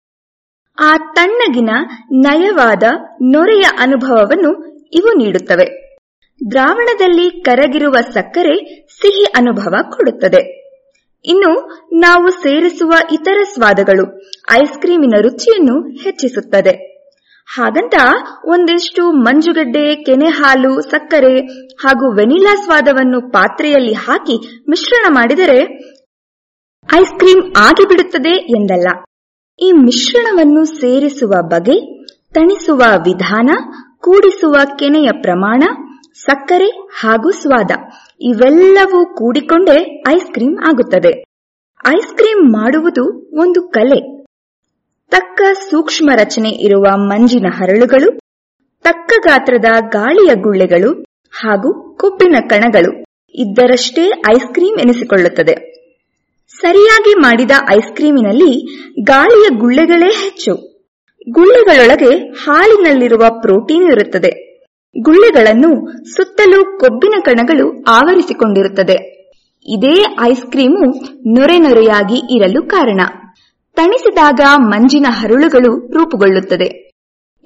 ಆ ತಣ್ಣಗಿನ ನಯವಾದ ನೊರೆಯ ಅನುಭವವನ್ನು ಇವು ನೀಡುತ್ತವೆ ದ್ರಾವಣದಲ್ಲಿ ಕರಗಿರುವ ಸಕ್ಕರೆ ಸಿಹಿ ಅನುಭವ ಕೊಡುತ್ತದೆ ಇನ್ನು ನಾವು ಸೇರಿಸುವ ಇತರ ಸ್ವಾದಗಳು ಐಸ್ ಕ್ರೀಮಿನ ರುಚಿಯನ್ನು ಹೆಚ್ಚಿಸುತ್ತದೆ ಹಾಗಂತ ಒಂದಿಷ್ಟು ಮಂಜುಗಡ್ಡೆ ಕೆನೆ ಹಾಲು ಸಕ್ಕರೆ ಹಾಗೂ ವೆನಿಲಾ ಸ್ವಾದವನ್ನು ಪಾತ್ರೆಯಲ್ಲಿ ಹಾಕಿ ಮಿಶ್ರಣ ಮಾಡಿದರೆ ಐಸ್ ಕ್ರೀಂ ಆಗಿಬಿಡುತ್ತದೆ ಎಂದಲ್ಲ ಈ ಮಿಶ್ರಣವನ್ನು ಸೇರಿಸುವ ಬಗೆ ತಣಿಸುವ ವಿಧಾನ ಕೂಡಿಸುವ ಕೆನೆಯ ಪ್ರಮಾಣ ಸಕ್ಕರೆ ಹಾಗೂ ಸ್ವಾದ ಇವೆಲ್ಲವೂ ಕೂಡಿಕೊಂಡೇ ಐಸ್ ಕ್ರೀಂ ಆಗುತ್ತದೆ ಐಸ್ ಕ್ರೀಂ ಮಾಡುವುದು ಒಂದು ಕಲೆ ತಕ್ಕ ಸೂಕ್ಷ್ಮ ರಚನೆ ಇರುವ ಮಂಜಿನ ಹರಳುಗಳು ತಕ್ಕ ಗಾತ್ರದ ಗಾಳಿಯ ಗುಳ್ಳೆಗಳು ಹಾಗೂ ಕೊಬ್ಬಿನ ಕಣಗಳು ಇದ್ದರಷ್ಟೇ ಐಸ್ ಕ್ರೀಂ ಎನಿಸಿಕೊಳ್ಳುತ್ತದೆ ಸರಿಯಾಗಿ ಮಾಡಿದ ಐಸ್ ಕ್ರೀಮಿನಲ್ಲಿ ಗಾಳಿಯ ಗುಳ್ಳೆಗಳೇ ಹೆಚ್ಚು ಗುಳ್ಳೆಗಳೊಳಗೆ ಹಾಲಿನಲ್ಲಿರುವ ಪ್ರೋಟೀನ್ ಇರುತ್ತದೆ ಗುಳ್ಳೆಗಳನ್ನು ಸುತ್ತಲೂ ಕೊಬ್ಬಿನ ಕಣಗಳು ಆವರಿಸಿಕೊಂಡಿರುತ್ತದೆ ಇದೇ ಐಸ್ ಕ್ರೀಮು ನೊರೆ ನೊರೆಯಾಗಿ ಇರಲು ಕಾರಣ ತಣಿಸಿದಾಗ ಮಂಜಿನ ಹರಳುಗಳು ರೂಪುಗೊಳ್ಳುತ್ತದೆ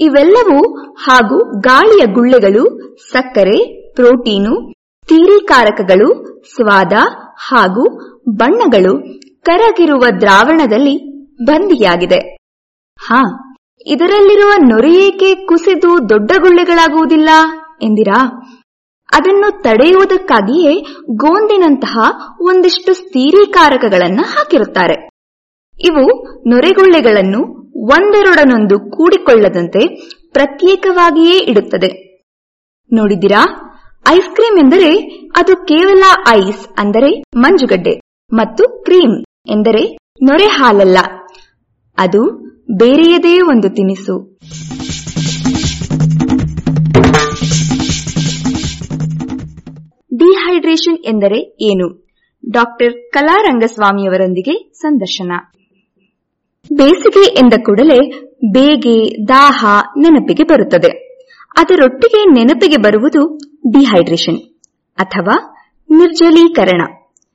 ಇವೆಲ್ಲವೂ ಹಾಗೂ ಗಾಳಿಯ ಗುಳ್ಳೆಗಳು ಸಕ್ಕರೆ ಪ್ರೋಟೀನು ತೀರಿಕಾರಕಗಳು ಸ್ವಾದ ಹಾಗೂ ಬಣ್ಣಗಳು ಕರಗಿರುವ ದ್ರಾವಣದಲ್ಲಿ ಬಂದಿಯಾಗಿದೆ ಹಾ ಇದರಲ್ಲಿರುವ ನೊರೆಯೇಕೆ ಕುಸಿದು ದೊಡ್ಡ ಗುಳ್ಳೆಗಳಾಗುವುದಿಲ್ಲ ಎಂದಿರಾ ಅದನ್ನು ತಡೆಯುವುದಕ್ಕಾಗಿಯೇ ಗೋಂದಿನಂತಹ ಒಂದಿಷ್ಟು ಸ್ಥೀರೀಕಾರಕಗಳನ್ನ ಹಾಕಿರುತ್ತಾರೆ ಇವು ನೊರೆಗುಳ್ಳೆಗಳನ್ನು ಒಂದರೊಡನೊಂದು ಕೂಡಿಕೊಳ್ಳದಂತೆ ಪ್ರತ್ಯೇಕವಾಗಿಯೇ ಇಡುತ್ತದೆ ನೋಡಿದಿರಾ ಐಸ್ ಕ್ರೀಮ್ ಎಂದರೆ ಅದು ಕೇವಲ ಐಸ್ ಅಂದರೆ ಮಂಜುಗಡ್ಡೆ ಮತ್ತು ಕ್ರೀಮ್ ಎಂದರೆ ನೊರೆ ಹಾಲಲ್ಲ ಅದು ಬೇರೆಯದೇ ಒಂದು ತಿನಿಸು ಡಿಹೈಡ್ರೇಷನ್ ಎಂದರೆ ಏನು ಡಾಕ್ಟರ್ ಕಲಾರಂಗಸ್ವಾಮಿಯವರೊಂದಿಗೆ ಸಂದರ್ಶನ ಬೇಸಿಗೆ ಎಂದ ಕೂಡಲೇ ಬೇಗೆ ದಾಹ ನೆನಪಿಗೆ ಬರುತ್ತದೆ ಅದರೊಟ್ಟಿಗೆ ನೆನಪಿಗೆ ಬರುವುದು ಡಿಹೈಡ್ರೇಷನ್ ಅಥವಾ ನಿರ್ಜಲೀಕರಣ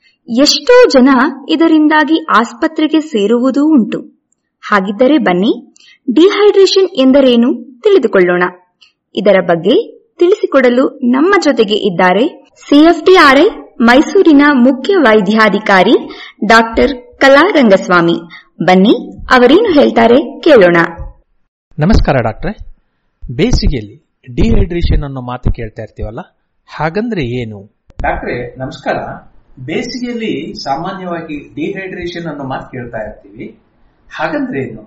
ಎಷ್ಟೋ ಜನ ಇದರಿಂದಾಗಿ ಆಸ್ಪತ್ರೆಗೆ ಸೇರುವುದೂ ಉಂಟು ಹಾಗಿದ್ದರೆ ಬನ್ನಿ ಡಿಹೈಡ್ರೇಷನ್ ಎಂದರೇನು ತಿಳಿದುಕೊಳ್ಳೋಣ ಇದರ ಬಗ್ಗೆ ತಿಳಿಸಿಕೊಡಲು ನಮ್ಮ ಜೊತೆಗೆ ಇದ್ದಾರೆ ಸಿಎಫ್ಟಿಆರ್ಐ ಮೈಸೂರಿನ ಮುಖ್ಯ ವೈದ್ಯಾಧಿಕಾರಿ ಡಾಕ್ಟರ್ ಕಲಾರಂಗಸ್ವಾಮಿ ಬನ್ನಿ ಅವರೇನು ಹೇಳ್ತಾರೆ ಕೇಳೋಣ ನಮಸ್ಕಾರ ಡಾಕ್ಟ್ರೆ ಬೇಸಿಗೆಯಲ್ಲಿ ಡಿಹೈಡ್ರೇಷನ್ ಅನ್ನೋ ಮಾತು ಕೇಳ್ತಾ ಇರ್ತೀವಲ್ಲ ಹಾಗಂದ್ರೆ ಏನು ಡಾಕ್ಟ್ರೆ ನಮಸ್ಕಾರ ಬೇಸಿಗೆಯಲ್ಲಿ ಸಾಮಾನ್ಯವಾಗಿ ಡಿಹೈಡ್ರೇಷನ್ ಅನ್ನೋ ಮಾತು ಕೇಳ್ತಾ ಇರ್ತೀವಿ ಹಾಗಂದ್ರೆ ಏನು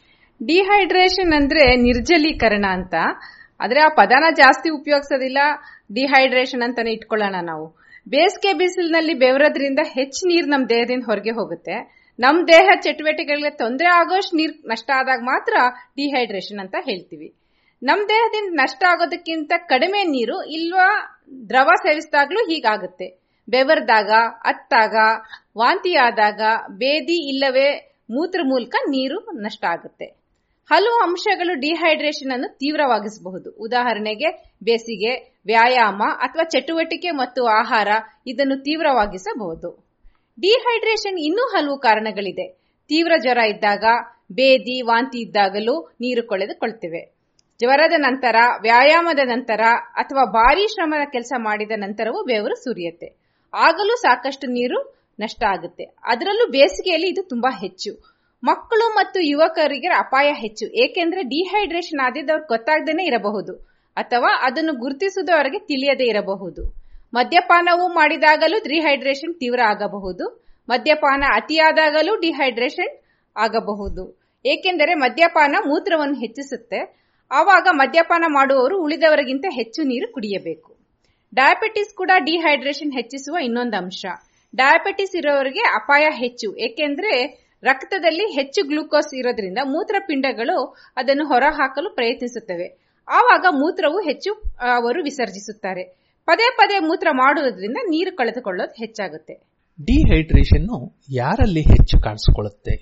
ಡಿಹೈಡ್ರೇಷನ್ ಅಂದ್ರೆ ನಿರ್ಜಲೀಕರಣ ಅಂತ ಆದ್ರೆ ಆ ಪದನ ಜಾಸ್ತಿ ಉಪಯೋಗಿಸೋದಿಲ್ಲ ಡಿಹೈಡ್ರೇಷನ್ ಅಂತಾನೆ ಇಟ್ಕೊಳ್ಳೋಣ ನಾವು ಬೇಸಿಗೆ ಬಿಸಿಲಿನಲ್ಲಿ ಬೆವರೋದ್ರಿಂದ ಹೆಚ್ಚು ನೀರು ನಮ್ಮ ದೇಹದಿಂದ ಹೊರಗೆ ಹೋಗುತ್ತೆ ನಮ್ಮ ದೇಹ ಚಟುವಟಿಕೆಗಳಿಗೆ ತೊಂದರೆ ಆಗೋಷ್ಟು ನೀರು ನಷ್ಟ ಆದಾಗ ಮಾತ್ರ ಡಿಹೈಡ್ರೇಷನ್ ಅಂತ ಹೇಳ್ತೀವಿ ನಮ್ಮ ದೇಹದಿಂದ ನಷ್ಟ ಆಗೋದಕ್ಕಿಂತ ಕಡಿಮೆ ನೀರು ಇಲ್ವಾ ದ್ರವ ಸೇವಿಸಿದಾಗ್ಲೂ ಹೀಗಾಗುತ್ತೆ ಬೆವರ್ದಾಗ ಅತ್ತಾಗ ವಾಂತಿ ಆದಾಗ ಬೇದಿ ಇಲ್ಲವೇ ಮೂತ್ರ ಮೂಲಕ ನೀರು ನಷ್ಟ ಆಗುತ್ತೆ ಹಲವು ಅಂಶಗಳು ಡಿಹೈಡ್ರೇಷನ್ ಅನ್ನು ತೀವ್ರವಾಗಿಸಬಹುದು ಉದಾಹರಣೆಗೆ ಬೇಸಿಗೆ ವ್ಯಾಯಾಮ ಅಥವಾ ಚಟುವಟಿಕೆ ಮತ್ತು ಆಹಾರ ಇದನ್ನು ತೀವ್ರವಾಗಿಸಬಹುದು ಡಿಹೈಡ್ರೇಷನ್ ಇನ್ನೂ ಹಲವು ಕಾರಣಗಳಿದೆ ತೀವ್ರ ಜ್ವರ ಇದ್ದಾಗ ಬೇದಿ ವಾಂತಿ ಇದ್ದಾಗಲೂ ನೀರು ಕೊಳೆದುಕೊಳ್ತೇವೆ ಜ್ವರದ ನಂತರ ವ್ಯಾಯಾಮದ ನಂತರ ಅಥವಾ ಭಾರೀ ಶ್ರಮದ ಕೆಲಸ ಮಾಡಿದ ನಂತರವೂ ಬೆವರು ಸುರಿಯುತ್ತೆ ಆಗಲೂ ಸಾಕಷ್ಟು ನೀರು ನಷ್ಟ ಆಗುತ್ತೆ ಅದರಲ್ಲೂ ಬೇಸಿಗೆಯಲ್ಲಿ ಇದು ತುಂಬಾ ಹೆಚ್ಚು ಮಕ್ಕಳು ಮತ್ತು ಯುವಕರಿಗೆ ಅಪಾಯ ಹೆಚ್ಚು ಏಕೆಂದ್ರೆ ಡಿಹೈಡ್ರೇಷನ್ ಆದಿದ್ದವ್ರಿಗೆ ಗೊತ್ತಾಗದೇನೆ ಇರಬಹುದು ಅಥವಾ ಅದನ್ನು ಗುರುತಿಸುವುದು ಅವರಿಗೆ ತಿಳಿಯದೇ ಇರಬಹುದು ಮದ್ಯಪಾನವೂ ಮಾಡಿದಾಗಲೂ ಡಿಹೈಡ್ರೇಷನ್ ತೀವ್ರ ಆಗಬಹುದು ಮದ್ಯಪಾನ ಅತಿಯಾದಾಗಲೂ ಡಿಹೈಡ್ರೇಷನ್ ಆಗಬಹುದು ಏಕೆಂದರೆ ಮದ್ಯಪಾನ ಮೂತ್ರವನ್ನು ಹೆಚ್ಚಿಸುತ್ತೆ ಆವಾಗ ಮದ್ಯಪಾನ ಮಾಡುವವರು ಉಳಿದವರಿಗಿಂತ ಹೆಚ್ಚು ನೀರು ಕುಡಿಯಬೇಕು ಡಯಾಬಿಟಿಸ್ ಕೂಡ ಡಿಹೈಡ್ರೇಷನ್ ಹೆಚ್ಚಿಸುವ ಇನ್ನೊಂದು ಅಂಶ ಡಯಾಬಿಟಿಸ್ ಇರೋರಿಗೆ ಅಪಾಯ ಹೆಚ್ಚು ಏಕೆಂದ್ರೆ ರಕ್ತದಲ್ಲಿ ಹೆಚ್ಚು ಗ್ಲೂಕೋಸ್ ಇರೋದ್ರಿಂದ ಮೂತ್ರಪಿಂಡಗಳು ಅದನ್ನು ಹೊರಹಾಕಲು ಪ್ರಯತ್ನಿಸುತ್ತವೆ ಆವಾಗ ಮೂತ್ರವು ಹೆಚ್ಚು ಅವರು ವಿಸರ್ಜಿಸುತ್ತಾರೆ ಪದೇ ಪದೇ ಮೂತ್ರ ಮಾಡುವುದರಿಂದ ನೀರು ಕಳೆದುಕೊಳ್ಳೋದು ಹೆಚ್ಚಾಗುತ್ತೆ ಡಿಹೈಡ್ರೇಷನ್ ಯಾರಲ್ಲಿ ಹೆಚ್ಚು ಕಾಣಿಸಿಕೊಳ್ಳುತ್ತೆ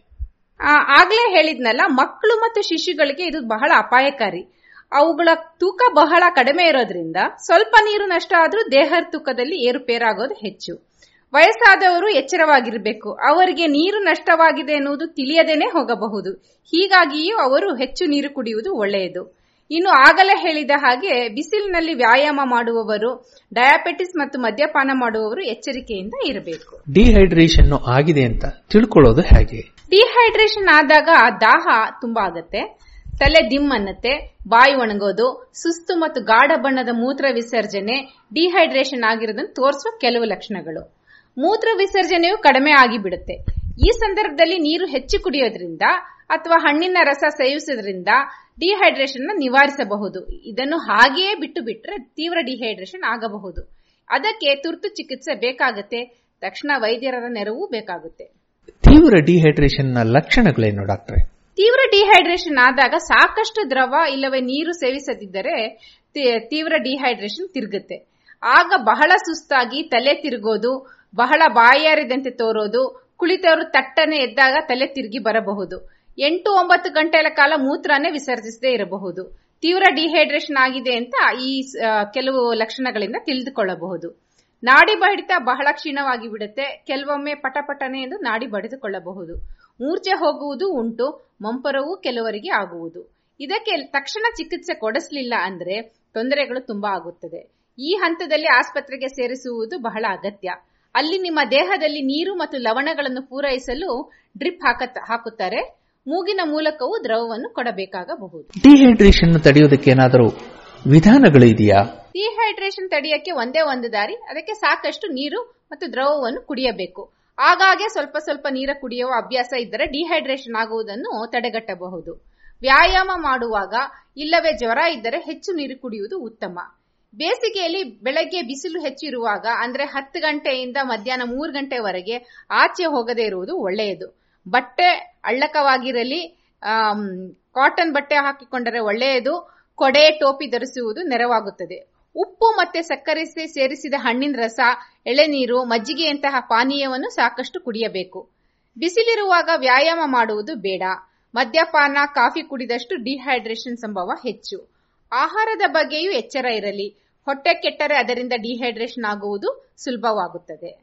ಆಗ್ಲೇ ಹೇಳಿದ್ನಲ್ಲ ಮಕ್ಕಳು ಮತ್ತು ಶಿಶುಗಳಿಗೆ ಇದು ಬಹಳ ಅಪಾಯಕಾರಿ ಅವುಗಳ ತೂಕ ಬಹಳ ಕಡಿಮೆ ಇರೋದ್ರಿಂದ ಸ್ವಲ್ಪ ನೀರು ನಷ್ಟ ಆದ್ರೂ ದೇಹದ ತೂಕದಲ್ಲಿ ಏರುಪೇರಾಗೋದು ಹೆಚ್ಚು ವಯಸ್ಸಾದವರು ಎಚ್ಚರವಾಗಿರಬೇಕು ಅವರಿಗೆ ನೀರು ನಷ್ಟವಾಗಿದೆ ಎನ್ನುವುದು ತಿಳಿಯದೇನೆ ಹೋಗಬಹುದು ಹೀಗಾಗಿಯೂ ಅವರು ಹೆಚ್ಚು ನೀರು ಕುಡಿಯುವುದು ಒಳ್ಳೆಯದು ಇನ್ನು ಆಗಲೇ ಹೇಳಿದ ಹಾಗೆ ಬಿಸಿಲಿನಲ್ಲಿ ವ್ಯಾಯಾಮ ಮಾಡುವವರು ಡಯಾಬಿಟಿಸ್ ಮತ್ತು ಮದ್ಯಪಾನ ಮಾಡುವವರು ಎಚ್ಚರಿಕೆಯಿಂದ ಇರಬೇಕು ಡಿಹೈಡ್ರೇಷನ್ ಆಗಿದೆ ಅಂತ ತಿಳ್ಕೊಳ್ಳೋದು ಹೇಗೆ ಡಿಹೈಡ್ರೇಷನ್ ಆದಾಗ ದಾಹ ತುಂಬಾ ಆಗತ್ತೆ ತಲೆ ದಿಮ್ ಅನ್ನತ್ತೆ ಬಾಯಿ ಒಣಗೋದು ಸುಸ್ತು ಮತ್ತು ಗಾಢ ಬಣ್ಣದ ಮೂತ್ರ ವಿಸರ್ಜನೆ ಡಿಹೈಡ್ರೇಷನ್ ಆಗಿರೋದನ್ನು ತೋರಿಸುವ ಕೆಲವು ಲಕ್ಷಣಗಳು ಮೂತ್ರ ವಿಸರ್ಜನೆಯು ಕಡಿಮೆ ಆಗಿಬಿಡುತ್ತೆ ಈ ಸಂದರ್ಭದಲ್ಲಿ ನೀರು ಹೆಚ್ಚು ಕುಡಿಯೋದ್ರಿಂದ ಅಥವಾ ಹಣ್ಣಿನ ರಸ ಸೇವಿಸೋದ್ರಿಂದ ಡಿಹೈಡ್ರೇಷನ್ ನಿವಾರಿಸಬಹುದು ಇದನ್ನು ಹಾಗೆಯೇ ಬಿಟ್ಟು ಬಿಟ್ರೆ ತೀವ್ರ ಡಿಹೈಡ್ರೇಷನ್ ಆಗಬಹುದು ಅದಕ್ಕೆ ತುರ್ತು ಚಿಕಿತ್ಸೆ ಬೇಕಾಗುತ್ತೆ ತಕ್ಷಣ ವೈದ್ಯರ ನೆರವು ಬೇಕಾಗುತ್ತೆ ತೀವ್ರ ಡಿಹೈಡ್ರೇಷನ್ ನ ಲಕ್ಷಣಗಳೇನು ಡಾಕ್ಟ್ರೆ ತೀವ್ರ ಡಿಹೈಡ್ರೇಷನ್ ಆದಾಗ ಸಾಕಷ್ಟು ದ್ರವ ಇಲ್ಲವೇ ನೀರು ಸೇವಿಸದಿದ್ದರೆ ತೀವ್ರ ಡಿಹೈಡ್ರೇಷನ್ ತಿರುಗುತ್ತೆ ಆಗ ಬಹಳ ಸುಸ್ತಾಗಿ ತಲೆ ತಿರುಗೋದು ಬಹಳ ಬಾಯಾರಿದಂತೆ ತೋರೋದು ಕುಳಿತವರು ತಟ್ಟನೆ ಎದ್ದಾಗ ತಲೆ ತಿರುಗಿ ಬರಬಹುದು ಎಂಟು ಒಂಬತ್ತು ಗಂಟೆಗಳ ಕಾಲ ಮೂತ್ರನೇ ವಿಸರ್ಜಿಸದೇ ಇರಬಹುದು ತೀವ್ರ ಡಿಹೈಡ್ರೇಷನ್ ಆಗಿದೆ ಅಂತ ಈ ಕೆಲವು ಲಕ್ಷಣಗಳಿಂದ ತಿಳಿದುಕೊಳ್ಳಬಹುದು ನಾಡಿ ಬಡಿತ ಬಹಳ ಕ್ಷೀಣವಾಗಿ ಬಿಡುತ್ತೆ ಕೆಲವೊಮ್ಮೆ ಪಟಪಟನೆ ಎಂದು ನಾಡಿ ಬಡಿದುಕೊಳ್ಳಬಹುದು ಮೂರ್ಛೆ ಹೋಗುವುದು ಉಂಟು ಮಂಪರವೂ ಕೆಲವರಿಗೆ ಆಗುವುದು ಇದಕ್ಕೆ ತಕ್ಷಣ ಚಿಕಿತ್ಸೆ ಕೊಡಿಸಲಿಲ್ಲ ಅಂದ್ರೆ ತೊಂದರೆಗಳು ತುಂಬಾ ಆಗುತ್ತದೆ ಈ ಹಂತದಲ್ಲಿ ಆಸ್ಪತ್ರೆಗೆ ಸೇರಿಸುವುದು ಬಹಳ ಅಗತ್ಯ ಅಲ್ಲಿ ನಿಮ್ಮ ದೇಹದಲ್ಲಿ ನೀರು ಮತ್ತು ಲವಣಗಳನ್ನು ಪೂರೈಸಲು ಡ್ರಿಪ್ ಹಾಕುತ್ತಾರೆ ಮೂಗಿನ ಮೂಲಕವೂ ದ್ರವವನ್ನು ಕೊಡಬೇಕಾಗಬಹುದು ಡಿಹೈಡ್ರೇಷನ್ ತಡೆಯೋದಕ್ಕೆ ಏನಾದರೂ ವಿಧಾನಗಳು ಇದೆಯಾ ಡಿಹೈಡ್ರೇಷನ್ ತಡೆಯಕ್ಕೆ ಒಂದೇ ಒಂದು ದಾರಿ ಅದಕ್ಕೆ ಸಾಕಷ್ಟು ನೀರು ಮತ್ತು ದ್ರವವನ್ನು ಕುಡಿಯಬೇಕು ಆಗಾಗ್ಗೆ ಸ್ವಲ್ಪ ಸ್ವಲ್ಪ ನೀರ ಕುಡಿಯುವ ಅಭ್ಯಾಸ ಇದ್ದರೆ ಡಿಹೈಡ್ರೇಷನ್ ಆಗುವುದನ್ನು ತಡೆಗಟ್ಟಬಹುದು ವ್ಯಾಯಾಮ ಮಾಡುವಾಗ ಇಲ್ಲವೇ ಜ್ವರ ಇದ್ದರೆ ಹೆಚ್ಚು ನೀರು ಕುಡಿಯುವುದು ಉತ್ತಮ ಬೇಸಿಗೆಯಲ್ಲಿ ಬೆಳಗ್ಗೆ ಬಿಸಿಲು ಹೆಚ್ಚಿರುವಾಗ ಅಂದ್ರೆ ಹತ್ತು ಗಂಟೆಯಿಂದ ಮಧ್ಯಾಹ್ನ ಮೂರು ಗಂಟೆವರೆಗೆ ಆಚೆ ಹೋಗದೇ ಇರುವುದು ಒಳ್ಳೆಯದು ಬಟ್ಟೆ ಅಳ್ಳಕವಾಗಿರಲಿ ಕಾಟನ್ ಬಟ್ಟೆ ಹಾಕಿಕೊಂಡರೆ ಒಳ್ಳೆಯದು ಕೊಡೆ ಟೋಪಿ ಧರಿಸುವುದು ನೆರವಾಗುತ್ತದೆ ಉಪ್ಪು ಮತ್ತೆ ಸಕ್ಕರೆ ಸೇರಿಸಿದ ಹಣ್ಣಿನ ರಸ ಎಳೆನೀರು ಮಜ್ಜಿಗೆಯಂತಹ ಪಾನೀಯವನ್ನು ಸಾಕಷ್ಟು ಕುಡಿಯಬೇಕು ಬಿಸಿಲಿರುವಾಗ ವ್ಯಾಯಾಮ ಮಾಡುವುದು ಬೇಡ ಮದ್ಯಪಾನ ಕಾಫಿ ಕುಡಿದಷ್ಟು ಡಿಹೈಡ್ರೇಷನ್ ಸಂಭವ ಹೆಚ್ಚು ಆಹಾರದ ಬಗ್ಗೆಯೂ ಎಚ್ಚರ ಇರಲಿ ಹೊಟ್ಟೆ ಕೆಟ್ಟರೆ ಅದರಿಂದ ಡಿಹೈಡ್ರೇಷನ್ ಆಗುವುದು ಸುಲಭವಾಗುತ್ತದೆ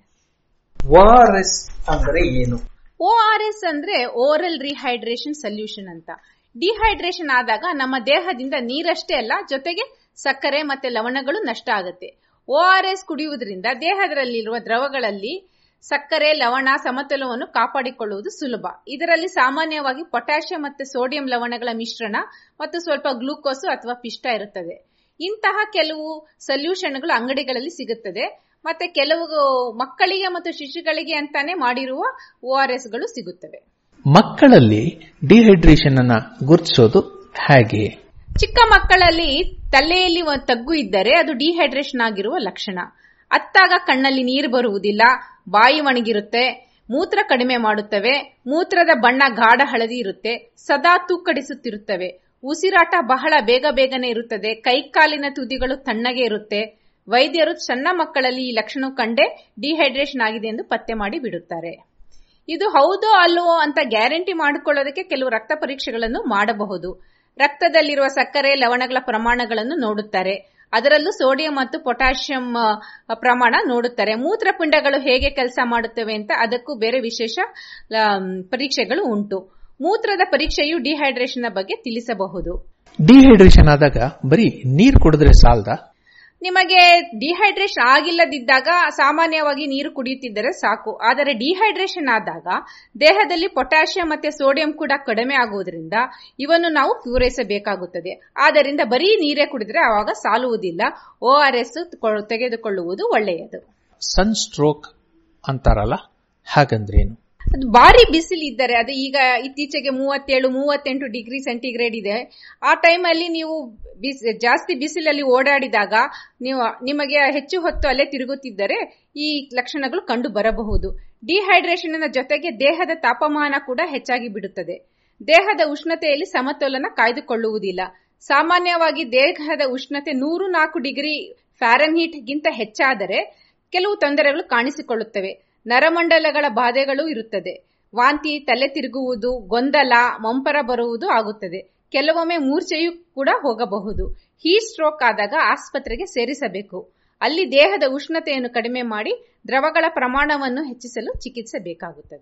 ಓಆರ್ಎಸ್ ಅಂದ್ರೆ ಏನು ಓಆರ್ಎಸ್ ಅಂದ್ರೆ ಓರಲ್ ರಿಹೈಡ್ರೇಷನ್ ಸೊಲ್ಯೂಷನ್ ಅಂತ ಡಿಹೈಡ್ರೇಷನ್ ಆದಾಗ ನಮ್ಮ ದೇಹದಿಂದ ನೀರಷ್ಟೇ ಅಲ್ಲ ಜೊತೆಗೆ ಸಕ್ಕರೆ ಮತ್ತೆ ಲವಣಗಳು ನಷ್ಟ ಆಗುತ್ತೆ ಓಆರ್ಎಸ್ ಕುಡಿಯುವುದರಿಂದ ದೇಹದಲ್ಲಿರುವ ದ್ರವಗಳಲ್ಲಿ ಸಕ್ಕರೆ ಲವಣ ಸಮತೋಲನವನ್ನು ಕಾಪಾಡಿಕೊಳ್ಳುವುದು ಸುಲಭ ಇದರಲ್ಲಿ ಸಾಮಾನ್ಯವಾಗಿ ಪೊಟ್ಯಾಷಿಯಂ ಮತ್ತು ಸೋಡಿಯಂ ಲವಣಗಳ ಮಿಶ್ರಣ ಮತ್ತು ಸ್ವಲ್ಪ ಗ್ಲೂಕೋಸ್ ಅಥವಾ ಪಿಷ್ಟ ಇರುತ್ತದೆ ಇಂತಹ ಕೆಲವು ಸೊಲ್ಯೂಷನ್ಗಳು ಅಂಗಡಿಗಳಲ್ಲಿ ಸಿಗುತ್ತದೆ ಮತ್ತೆ ಕೆಲವು ಮಕ್ಕಳಿಗೆ ಮತ್ತು ಶಿಶುಗಳಿಗೆ ಅಂತಾನೆ ಮಾಡಿರುವ ಓಆರ್ಎಸ್ಗಳು ಸಿಗುತ್ತವೆ ಮಕ್ಕಳಲ್ಲಿ ಡಿಹೈಡ್ರೇಷನ್ ಅನ್ನ ಗುರುತಿಸೋದು ಹೇಗೆ ಚಿಕ್ಕ ಮಕ್ಕಳಲ್ಲಿ ತಲೆಯಲ್ಲಿ ಒಂದು ತಗ್ಗು ಇದ್ದರೆ ಅದು ಡಿಹೈಡ್ರೇಷನ್ ಆಗಿರುವ ಲಕ್ಷಣ ಅತ್ತಾಗ ಕಣ್ಣಲ್ಲಿ ನೀರು ಬರುವುದಿಲ್ಲ ಬಾಯಿ ಒಣಗಿರುತ್ತೆ ಮೂತ್ರ ಕಡಿಮೆ ಮಾಡುತ್ತವೆ ಮೂತ್ರದ ಬಣ್ಣ ಗಾಢ ಹಳದಿ ಇರುತ್ತೆ ಸದಾ ತೂಕಡಿಸುತ್ತಿರುತ್ತವೆ ಉಸಿರಾಟ ಬಹಳ ಬೇಗ ಬೇಗನೆ ಇರುತ್ತದೆ ಕೈಕಾಲಿನ ತುದಿಗಳು ತಣ್ಣಗೆ ಇರುತ್ತೆ ವೈದ್ಯರು ಸಣ್ಣ ಮಕ್ಕಳಲ್ಲಿ ಈ ಲಕ್ಷಣ ಕಂಡೇ ಡಿಹೈಡ್ರೇಷನ್ ಆಗಿದೆ ಎಂದು ಪತ್ತೆ ಮಾಡಿ ಬಿಡುತ್ತಾರೆ ಇದು ಹೌದೋ ಅಲ್ವೋ ಅಂತ ಗ್ಯಾರಂಟಿ ಮಾಡಿಕೊಳ್ಳೋದಕ್ಕೆ ಕೆಲವು ರಕ್ತ ಪರೀಕ್ಷೆಗಳನ್ನು ಮಾಡಬಹುದು ರಕ್ತದಲ್ಲಿರುವ ಸಕ್ಕರೆ ಲವಣಗಳ ಪ್ರಮಾಣಗಳನ್ನು ನೋಡುತ್ತಾರೆ ಅದರಲ್ಲೂ ಸೋಡಿಯಂ ಮತ್ತು ಪೊಟ್ಯಾಷಿಯಂ ಪ್ರಮಾಣ ನೋಡುತ್ತಾರೆ ಮೂತ್ರಪಿಂಡಗಳು ಹೇಗೆ ಕೆಲಸ ಮಾಡುತ್ತವೆ ಅಂತ ಅದಕ್ಕೂ ಬೇರೆ ವಿಶೇಷ ಪರೀಕ್ಷೆಗಳು ಉಂಟು ಮೂತ್ರದ ಪರೀಕ್ಷೆಯು ಡಿಹೈಡ್ರೇಷನ್ ಬಗ್ಗೆ ತಿಳಿಸಬಹುದು ಡಿಹೈಡ್ರೇಷನ್ ಆದಾಗ ಬರೀ ನೀರು ಕುಡಿದ್ರೆ ಸಾಲದ ನಿಮಗೆ ಡಿಹೈಡ್ರೇಷನ್ ಆಗಿಲ್ಲದಿದ್ದಾಗ ಸಾಮಾನ್ಯವಾಗಿ ನೀರು ಕುಡಿಯುತ್ತಿದ್ದರೆ ಸಾಕು ಆದರೆ ಡಿಹೈಡ್ರೇಷನ್ ಆದಾಗ ದೇಹದಲ್ಲಿ ಪೊಟ್ಯಾಷಿಯಂ ಮತ್ತೆ ಸೋಡಿಯಂ ಕೂಡ ಕಡಿಮೆ ಆಗುವುದರಿಂದ ಇವನ್ನು ನಾವು ಪೂರೈಸಬೇಕಾಗುತ್ತದೆ ಆದ್ದರಿಂದ ಬರೀ ನೀರೇ ಕುಡಿದ್ರೆ ಆವಾಗ ಸಾಲುವುದಿಲ್ಲ ಓ ಆರ್ ಎಸ್ ತೆಗೆದುಕೊಳ್ಳುವುದು ಒಳ್ಳೆಯದು ಸನ್ ಸ್ಟ್ರೋಕ್ ಅಂತಾರಲ್ಲ ಹಾಗಂದ್ರೇನು ಅದು ಭಾರಿ ಬಿಸಿಲು ಇದ್ದರೆ ಅದು ಈಗ ಇತ್ತೀಚೆಗೆ ಮೂವತ್ತೇಳು ಮೂವತ್ತೆಂಟು ಡಿಗ್ರಿ ಸೆಂಟಿಗ್ರೇಡ್ ಇದೆ ಆ ಟೈಮಲ್ಲಿ ನೀವು ಜಾಸ್ತಿ ಬಿಸಿಲಲ್ಲಿ ಓಡಾಡಿದಾಗ ನೀವು ನಿಮಗೆ ಹೆಚ್ಚು ಹೊತ್ತು ಅಲ್ಲೇ ತಿರುಗುತ್ತಿದ್ದರೆ ಈ ಲಕ್ಷಣಗಳು ಕಂಡು ಬರಬಹುದು ಡಿಹೈಡ್ರೇಷನ್ ಜೊತೆಗೆ ದೇಹದ ತಾಪಮಾನ ಕೂಡ ಹೆಚ್ಚಾಗಿ ಬಿಡುತ್ತದೆ ದೇಹದ ಉಷ್ಣತೆಯಲ್ಲಿ ಸಮತೋಲನ ಕಾಯ್ದುಕೊಳ್ಳುವುದಿಲ್ಲ ಸಾಮಾನ್ಯವಾಗಿ ದೇಹದ ಉಷ್ಣತೆ ನೂರು ನಾಲ್ಕು ಡಿಗ್ರಿ ಫ್ಯಾರನ್ಹೀಟ್ಗಿಂತ ಹೆಚ್ಚಾದರೆ ಕೆಲವು ತೊಂದರೆಗಳು ಕಾಣಿಸಿಕೊಳ್ಳುತ್ತವೆ ನರಮಂಡಲಗಳ ಬಾಧೆಗಳು ಇರುತ್ತದೆ ವಾಂತಿ ತಲೆ ತಿರುಗುವುದು ಗೊಂದಲ ಮಂಪರ ಬರುವುದು ಆಗುತ್ತದೆ ಕೆಲವೊಮ್ಮೆ ಮೂರ್ಛೆಯೂ ಕೂಡ ಹೋಗಬಹುದು ಈ ಸ್ಟ್ರೋಕ್ ಆದಾಗ ಆಸ್ಪತ್ರೆಗೆ ಸೇರಿಸಬೇಕು ಅಲ್ಲಿ ದೇಹದ ಉಷ್ಣತೆಯನ್ನು ಕಡಿಮೆ ಮಾಡಿ ದ್ರವಗಳ ಪ್ರಮಾಣವನ್ನು ಹೆಚ್ಚಿಸಲು ಚಿಕಿತ್ಸೆ ಬೇಕಾಗುತ್ತದೆ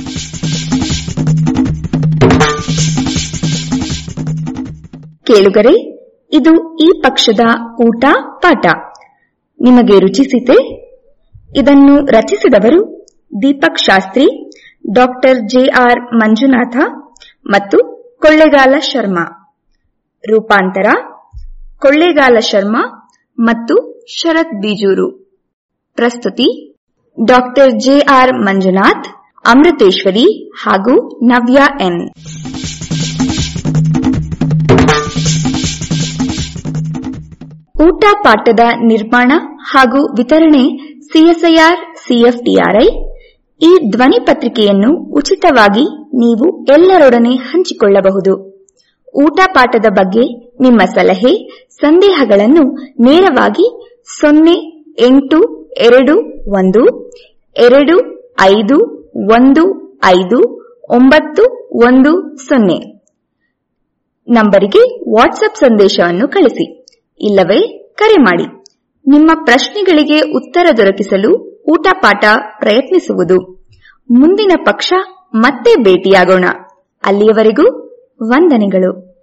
ಕೇಳುಗರೆ ಇದು ಈ ಪಕ್ಷದ ಊಟ ಪಾಠ ನಿಮಗೆ ರುಚಿಸಿತೆ ಇದನ್ನು ರಚಿಸಿದವರು ದೀಪಕ್ ಶಾಸ್ತ್ರಿ ಡಾಕ್ಟರ್ ಜೆಆರ್ ಮಂಜುನಾಥ ಮತ್ತು ಕೊಳ್ಳೆಗಾಲ ಶರ್ಮಾ ರೂಪಾಂತರ ಕೊಳ್ಳೇಗಾಲ ಶರ್ಮಾ ಮತ್ತು ಶರತ್ ಬೀಜೂರು ಪ್ರಸ್ತುತಿ ಡಾಕ್ಟರ್ ಜೆಆರ್ ಮಂಜುನಾಥ್ ಅಮೃತೇಶ್ವರಿ ಹಾಗೂ ನವ್ಯ ಎನ್ ಊಟ ಪಾಠದ ನಿರ್ಮಾಣ ಹಾಗೂ ವಿತರಣೆ ಸಿಎಸ್ಐಆರ್ ಸಿಎಫ್ಟಿಆರ್ಐ ಈ ಧ್ವನಿ ಪತ್ರಿಕೆಯನ್ನು ಉಚಿತವಾಗಿ ನೀವು ಎಲ್ಲರೊಡನೆ ಹಂಚಿಕೊಳ್ಳಬಹುದು ಊಟ ಪಾಠದ ಬಗ್ಗೆ ನಿಮ್ಮ ಸಲಹೆ ಸಂದೇಹಗಳನ್ನು ನೇರವಾಗಿ ಸೊನ್ನೆ ಎಂಟು ಎರಡು ಒಂದು ಎರಡು ಐದು ಒಂದು ಐದು ಒಂಬತ್ತು ಒಂದು ಸೊನ್ನೆ ನಂಬರಿಗೆ ವಾಟ್ಸ್ಆಪ್ ಸಂದೇಶವನ್ನು ಕಳಿಸಿ ಇಲ್ಲವೇ ಕರೆ ಮಾಡಿ ನಿಮ್ಮ ಪ್ರಶ್ನೆಗಳಿಗೆ ಉತ್ತರ ದೊರಕಿಸಲು ಊಟ ಪಾಠ ಪ್ರಯತ್ನಿಸುವುದು ಮುಂದಿನ ಪಕ್ಷ ಮತ್ತೆ ಭೇಟಿಯಾಗೋಣ ಅಲ್ಲಿಯವರೆಗೂ ವಂದನೆಗಳು